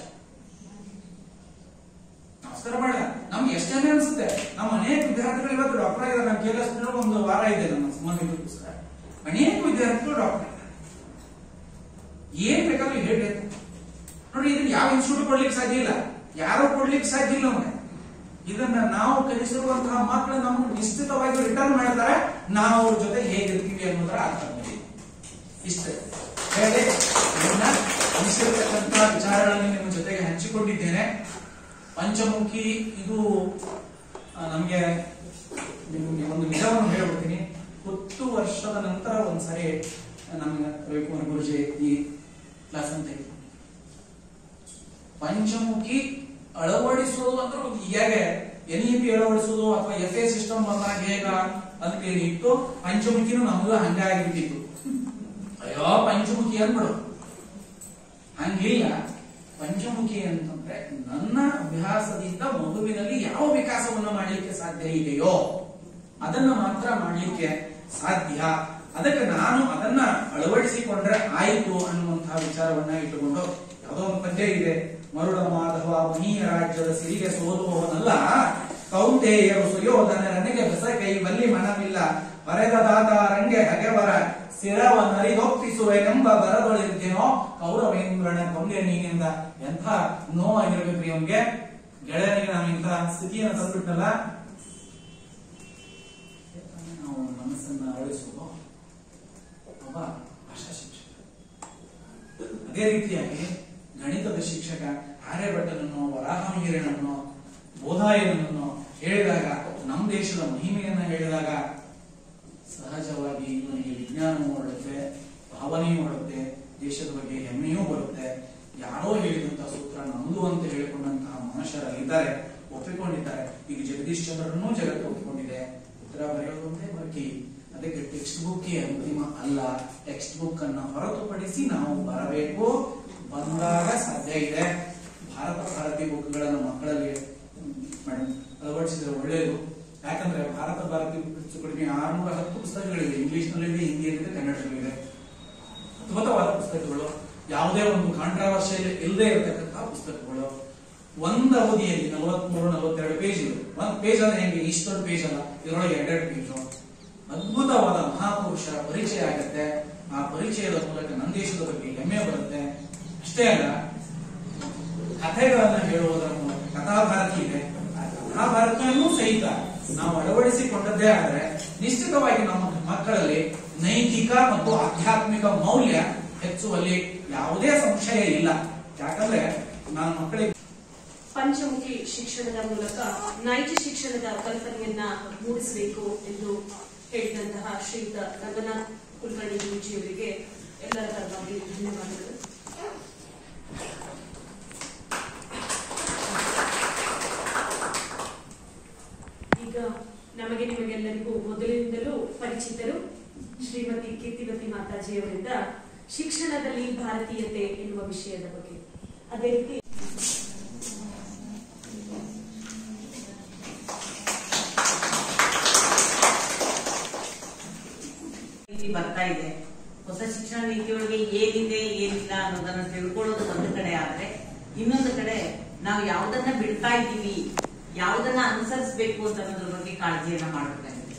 ನಮಸ್ಕಾರ ಮಾಡಿದ ನಮ್ಗೆ ಎಷ್ಟೇನೆ ಅನ್ಸುತ್ತೆ ನಮ್ಮ ಅನೇಕ ವಿದ್ಯಾರ್ಥಿಗಳು ಇವತ್ತು ಡಾಕ್ಟರ್ ಆಗಿದ್ದಾರೆ ನಮ್ಮ ಕೆ ಎಸ್ ಒಂದು ವಾರ ಇದೆ ನಮ್ಮ ಸಂಬಂಧಿಕರಿಗೋಸ್ಕರ ಅನೇಕ ವಿದ್ಯಾರ್ಥಿಗಳು ಡಾಕ್ಟರ್ ಆಗಿದ್ದಾರೆ ಏನ್ ಬೇಕಾದ್ರೂ ಹೇಳ್ಬೇಕು ನೋಡಿ ಇದನ್ನ ಯಾವ ಇನ್ಸ್ಟಿಟ್ಯೂಟ್ ಕೊಡ್ಲಿಕ್ಕೆ ಸಾಧ್ಯ ಇಲ್ಲ ಯಾರು ಕೊಡ್ಲಿಕ್ಕೆ ಸಾಧ್ಯ ಇಲ್ಲ ನಮಗೆ ಇದನ್ನ ನಾವು ಕಲಿಸಿರುವಂತಹ ಮಕ್ಕಳು ನಮ್ಗೆ ನಿಶ್ಚಿತವಾಗಿ ರಿಟರ್ನ್ ಮಾಡ್ತಾರೆ ನಾವು ಅವ್ರ ಜೊತೆ ಹೇಗಿರ್ತೀವಿ ಅನ್ನೋದರ ಅರ್ಥ ನಮಗೆ. ಇಷ್ಟೇ ಹೇಳಿ ಇದನ್ನ ಅನಿಸಿರ್ತಕ್ಕಂತಹ ವಿಚಾರಗಳನ್ನು ನಿಮ್ಮ ಜೊತೆಗೆ ಹಂಚಿಕೊಂಡಿದ್ದೇನೆ ಪಂಚಮುಖಿ ಇದು ಆ, ನಮ್ಗೆ ನಿಮ್ಗೆ ಒಂದು ನಿಜವನ್ನು ಹೇಳ್ಬಿಡ್ತೀನಿ ಹತ್ತು ವರ್ಷದ ನಂತರ ಒಂದ್ಸರಿ ನಮ್ಗೆ ರವಿಕುಮಾರ್ ಗುರುಜಿ ಈ ಕ್ಲಾಸ್ ಅಂತ ಇತ್ತು. ಪಂಚಮುಖಿ ಅಳವಡಿಸೋದು ಅಂದ್ರೆ ಒಂದು ಹೇಗೆ ಎನ್ ಇ ಪಿ ಅಳವಡಿಸೋದು ಅಥವಾ ಎಫ್ ಎ ಸಿಸ್ಟಮ್ ಬಂದಾಗ ಹೇಗ ಅಂತ ಇತ್ತು ಪಂಚಮುಖಿನೂ ನಮಗೂ ಹಂಗ ಆಗಿಬಿಟ್ಟಿತ್ತು ಅಯ್ಯೋ ಪಂಚಮುಖಿ ಅನ್ಬಿಡು ಹಂಗಿಲ್ಲ ಪಂಚಮುಖಿ ಅಂತಂದ್ರೆ ನನ್ನ ಅಭ್ಯಾಸದಿಂದ ಮಗುವಿನಲ್ಲಿ ಯಾವ ವಿಕಾಸವನ್ನು ಮಾಡಲಿಕ್ಕೆ ಸಾಧ್ಯ ಇದೆಯೋ ಅದನ್ನ ಮಾತ್ರ ಮಾಡಲಿಕ್ಕೆ ಸಾಧ್ಯ ಅದಕ್ಕೆ ನಾನು ಅದನ್ನ ಅಳವಡಿಸಿಕೊಂಡ್ರೆ ಆಯಿತು ಅನ್ನುವಂತಹ ವಿಚಾರವನ್ನ ಇಟ್ಟುಕೊಂಡು ಯಾವುದೋ ಒಂದು ಪದ್ಯ ಇದೆ ಮರುಡ ಮಾಧವ ಮಹೀಯ ರಾಜ್ಯದ ಸಿರಿಗೆ ಸೋಲುವವನಲ್ಲ ಕೌಂತೆಯರು ಸುಯೋಧನರನಿಗೆ ಬೆಸ ಕೈ ಬಲ್ಲಿ ಮನವಿಲ್ಲ ಬರೆದ ದಾತ ರಂಗೆ ಹಗೆವರ ಸಿರವ ನರಿಗೊಪ್ಪಿಸುವೆನೆಂಬ ಬರದೊಳಿರ್ತೇನೋ ಕೌರವೇಂದ್ರನ ಕೊಂದೆ ನೀನಿಂದ ಎಂಥ ನೋವಾಗಿರ್ಬೇಕ್ರಿ ಅವನ್ಗೆ ಗೆಳೆಯನಿಗೆ ನಾನು ಇಂಥ ಸ್ಥಿತಿಯನ್ನು ತಂದ್ಬಿಟ್ನಲ್ಲ ನಾವು ಮನಸ್ಸನ್ನ ಅಳಿಸುವ ಒಬ್ಬ ಭಾಷಾ ಶಿಕ್ಷಕ ಅದೇ ರೀತಿಯಾಗಿ ಗಣಿತದ ಶಿಕ್ಷಕ ಆರ್ಯಭಟ್ಟನನ್ನು ವರಾಹಮಿಹಿರನನ್ನು ಬೋಧಾಯನನ್ನು ಹೇಳಿದಾಗ ನಮ್ಮ ದೇಶದ ಮಹಿಮೆಯನ್ನ ಹೇಳಿದಾಗ ಸಹಜವಾಗಿ ಇವನಿಗೆ ವಿಜ್ಞಾನವೂ ಹೊರಡುತ್ತೆ ಭಾವನೆಯೂ ಹೊರಡುತ್ತೆ ದೇಶದ ಬಗ್ಗೆ ಹೆಮ್ಮೆಯೂ ಬರುತ್ತೆ ಯಾರೋ ಹೇಳಿದಂತಹ ಸೂತ್ರ ನಮ್ದು ಅಂತ ಹೇಳಿಕೊಂಡಂತಹ ಮನುಷ್ಯರಲ್ಲಿದ್ದಾರೆ ಒಪ್ಪಿಕೊಂಡಿದ್ದಾರೆ ಈಗ ಜಗದೀಶ್ ಚಂದ್ರನೂ ಜಗತ್ತು ಒಪ್ಪಿಕೊಂಡಿದೆ ಉತ್ತರ ಬರೆಯೋದೊಂದೇ ಬಾಕಿ ಅದಕ್ಕೆ ಟೆಕ್ಸ್ಟ್ ಬುಕ್ ಅಂತಿಮ ಅಲ್ಲ ಟೆಕ್ಸ್ಟ್ ಬುಕ್ ಅನ್ನ ಹೊರತುಪಡಿಸಿ ನಾವು ಬರಬೇಕು ಬಂದಾಗ ಸಾಧ್ಯ ಇದೆ ಭಾರತ ಭಾರತಿ ಬುಕ್ಗಳನ್ನು ಮಕ್ಕಳಲ್ಲಿ ಮೇಡಮ್ ಅಳವಡಿಸಿದ್ರೆ ಒಳ್ಳೆಯದು ಯಾಕಂದ್ರೆ ಭಾರತ ಭಾರತಿ ಹೆಚ್ಚು ಕಡಿಮೆ ಆರ್ನೂರ ಹತ್ತು ಪುಸ್ತಕಗಳಿವೆ ಇಂಗ್ಲಿಷ್ ನಲ್ಲಿದೆ ಹಿಂದಿಯಲ್ಲಿದೆ ಕನ್ನಡದಲ್ಲಿದೆ ಅದ್ಭುತವಾದ ಪುಸ್ತಕಗಳು ಯಾವುದೇ ಒಂದು ಕಾಂಟ್ರಾವರ್ಷಿಯಲ್ ಇಲ್ಲದೆ ಇರತಕ್ಕಂತಹ ಪುಸ್ತಕಗಳು ಒಂದು ಅವಧಿಯಲ್ಲಿ ನಲವತ್ಮೂರು ನಲವತ್ತೆರಡು ಪೇಜ್ ಇದೆ ಒಂದ್ ಪೇಜ್ ಅಂದ್ರೆ ಹೆಂಗೆ ಇಷ್ಟೊಂದು ಪೇಜ್ ಅಲ್ಲ ಇದರೊಳಗೆ ಎರಡೆರಡು ಪೇಜು ಅದ್ಭುತವಾದ ಮಹಾಪುರುಷರ ಪರಿಚಯ ಆಗತ್ತೆ ಆ ಪರಿಚಯದ ಮೂಲಕ ನನ್ನ ದೇಶದ ಬಗ್ಗೆ ಹೆಮ್ಮೆ ಬರುತ್ತೆ ಅಷ್ಟೇ ಅಲ್ಲ ಕಥೆಗಳನ್ನ ಹೇಳುವುದರ ಮೂಲಕ ಕಥಾಭಾರತಿ ಇದೆ ಆ ಕಥಾಭಾರತಿಯನ್ನು ಸಹಿತ ನಾವು ಅಳವಡಿಸಿಕೊಂಡದ್ದೇ ಆದರೆ ನಿಶ್ಚಿತವಾಗಿ ನಮ್ಮ ಮಕ್ಕಳಲ್ಲಿ ನೈತಿಕ ಮತ್ತು ಆಧ್ಯಾತ್ಮಿಕ ಮೌಲ್ಯ ಹೆಚ್ಚುವಲ್ಲಿ ಯಾವುದೇ ಸಂಶಯ ಇಲ್ಲ ಯಾಕಂದ್ರೆ ನಾನು ಮಕ್ಕಳಿಗೆ ಪಂಚಮುಖಿ ಶಿಕ್ಷಣದ ಮೂಲಕ ನೈಜ ಶಿಕ್ಷಣದ ಕಲ್ಪನೆಯನ್ನ ಮೂಡಿಸಬೇಕು ಎಂದು ಹೇಳಿದಂತಹ ಶ್ರೀಯುತ ರಂಗನಾಥ್ ಕುಲಕರ್ಣಿ ಗುರೂಜಿಯವರಿಗೆ ಎಲ್ಲರ ಪರವಾಗಿ ಧನ್ಯವಾದಗಳು ಈಗ ನಮಗೆ ನಿಮಗೆಲ್ಲರಿಗೂ ಮೊದಲಿನಿಂದಲೂ ಪರಿಚಿತರು ಶ್ರೀಮತಿ ಕೀರ್ತಿವತಿ ಮಾತಾಜಿಯವರಿಂದ ಶಿಕ್ಷಣದಲ್ಲಿ ಭಾರತೀಯತೆ ಎನ್ನುವ ವಿಷಯದ ಬಗ್ಗೆ ಅದೇ ರೀತಿ ನೀತಿ ಬರ್ತಾ ಇದೆ ಹೊಸ ಶಿಕ್ಷಣ ನೀತಿಯೊಳಗೆ ಏನಿದೆ ಏನಿಲ್ಲ ಅನ್ನೋದನ್ನ ತಿಳ್ಕೊಳ್ಳೋದು ಒಂದು ಕಡೆ ಆದ್ರೆ ಇನ್ನೊಂದು ಕಡೆ ನಾವು ಯಾವ್ದನ್ನ ಬಿಡ್ತಾ ಇದ್ದೀವಿ ಯಾವ್ದನ್ನ ಅನುಸರಿಸಬೇಕು ಅಂತ ಅನ್ನೋದ್ರ ಬಗ್ಗೆ ಕಾಳಜಿಯನ್ನ ಮಾಡಬೇಕಾಗಿದೆ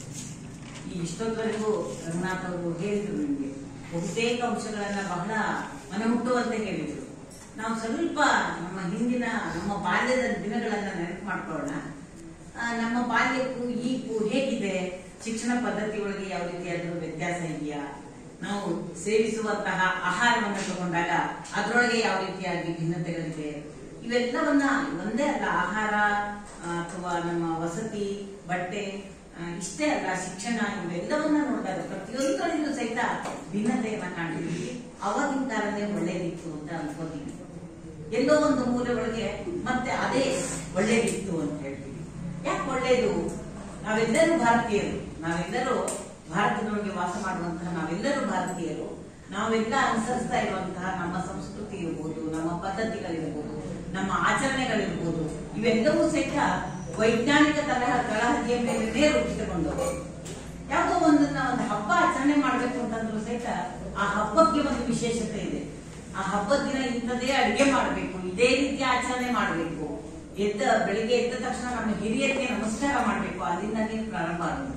ಈ ಇಷ್ಟೊತ್ತವರೆಗೂ ರಂಗನಾಥ್ ಅವರು ಹೇಳಿದ್ರು ನಿಮ್ಗೆ ಬಹುತೇಕ ಅಂಶಗಳನ್ನ ಬಹಳ ಮನಮುಟ್ಟುವಂತೆ ಹೇಳಿದ್ರು ನಾವು ಸ್ವಲ್ಪ ನಮ್ಮ ಹಿಂದಿನ ನಮ್ಮ ಬಾಲ್ಯದ ದಿನಗಳನ್ನ ನೆನಪು ಮಾಡ್ಕೊಳ್ಳೋಣ ಆ, ನಮ್ಮ ಬಾಲ್ಯಕ್ಕೂ ಈಗೂ ಹೇಗಿದೆ ಶಿಕ್ಷಣ ಪದ್ಧತಿ ಒಳಗೆ ಯಾವ ರೀತಿಯಾದ್ರೂ ವ್ಯತ್ಯಾಸ ಇದೆಯಾ ನಾವು ಸೇವಿಸುವಂತಹ ಆಹಾರವನ್ನು ತಗೊಂಡಾಗ ಅದರೊಳಗೆ ಯಾವ ರೀತಿಯಾಗಿ ಭಿನ್ನತೆಗಳಿದೆ ಇವೆಲ್ಲವನ್ನ ಒಂದೇ ಅಲ್ಲ ಆಹಾರ ಆ, ಅಥವಾ ನಮ್ಮ ವಸತಿ ಬಟ್ಟೆ ಆ, ಇಷ್ಟೇ ಅಲ್ಲ ಶಿಕ್ಷಣ ಇವೆಲ್ಲವನ್ನ ನೋಡಿದಾಗ ಪ್ರತಿಯೊಂದರಲ್ಲೂ ಸಹಿತ ಭಿನ್ನತೆಯನ್ನ ಕಾಣ್ತೀವಿ ಅವಾಗಿನ ಕಾಲನೇ ಒಳ್ಳೇದಿತ್ತು ಅಂತ ಅನ್ಕೋತೀವಿ ಎಲ್ಲೋ ಒಂದು ಮೂಲೆ ಒಳಗೆ ಮತ್ತೆ ಅದೇ ಒಳ್ಳೇದಿತ್ತು ಅಂತ ಹೇಳ್ತೀವಿ ಯಾಕೆ ಒಳ್ಳೇದು ನಾವೆಲ್ಲರೂ ಭಾರತೀಯರು ನಾವೆಲ್ಲರೂ ಭಾರತದೊಳಗೆ ವಾಸ ಮಾಡುವಂತಹ ನಾವೆಲ್ಲರೂ ಭಾರತೀಯರು ನಾವೆಲ್ಲ ಅನುಸರಿಸ್ತಾ ಇರುವಂತಹ ನಮ್ಮ ಸಂಸ್ಕೃತಿ ಇರ್ಬೋದು ನಮ್ಮ ಪದ್ಧತಿಗಳಿರ್ಬೋದು ನಮ್ಮ ಆಚರಣೆಗಳಿರ್ಬೋದು ಇವೆಲ್ಲವೂ ಸಹಿತ ವೈಜ್ಞಾನಿಕ ತರಹ ತಳಹದಿಯ ಮೇಲೆ ರೂಪಿಸಿಕೊಂಡವು ಯಾವುದೋ ಒಂದನ್ನ ಒಂದು ಹಬ್ಬ ಆಚರಣೆ ಮಾಡ್ಬೇಕು ಅಂತಂದ್ರೂ ಸಹಿತ ಆ ಹಬ್ಬಕ್ಕೆ ಒಂದು ವಿಶೇಷತೆ ಇದೆ ಆ ಹಬ್ಬದ ದಿನ ಇಂಥದೇ ಅಡಿಗೆ ಮಾಡಬೇಕು ಇದೇ ರೀತಿ ಆಚರಣೆ ಮಾಡಬೇಕು ಎದ್ದ ಬೆಳಿಗ್ಗೆ ಎದ್ದ ತಕ್ಷಣ ನಮ್ಮ ಹಿರಿಯರಿಗೆ ನಮಸ್ಕಾರ ಮಾಡಬೇಕು ಅಲ್ಲಿಂದನೇ ಪ್ರಾರಂಭ ಆಗುತ್ತೆ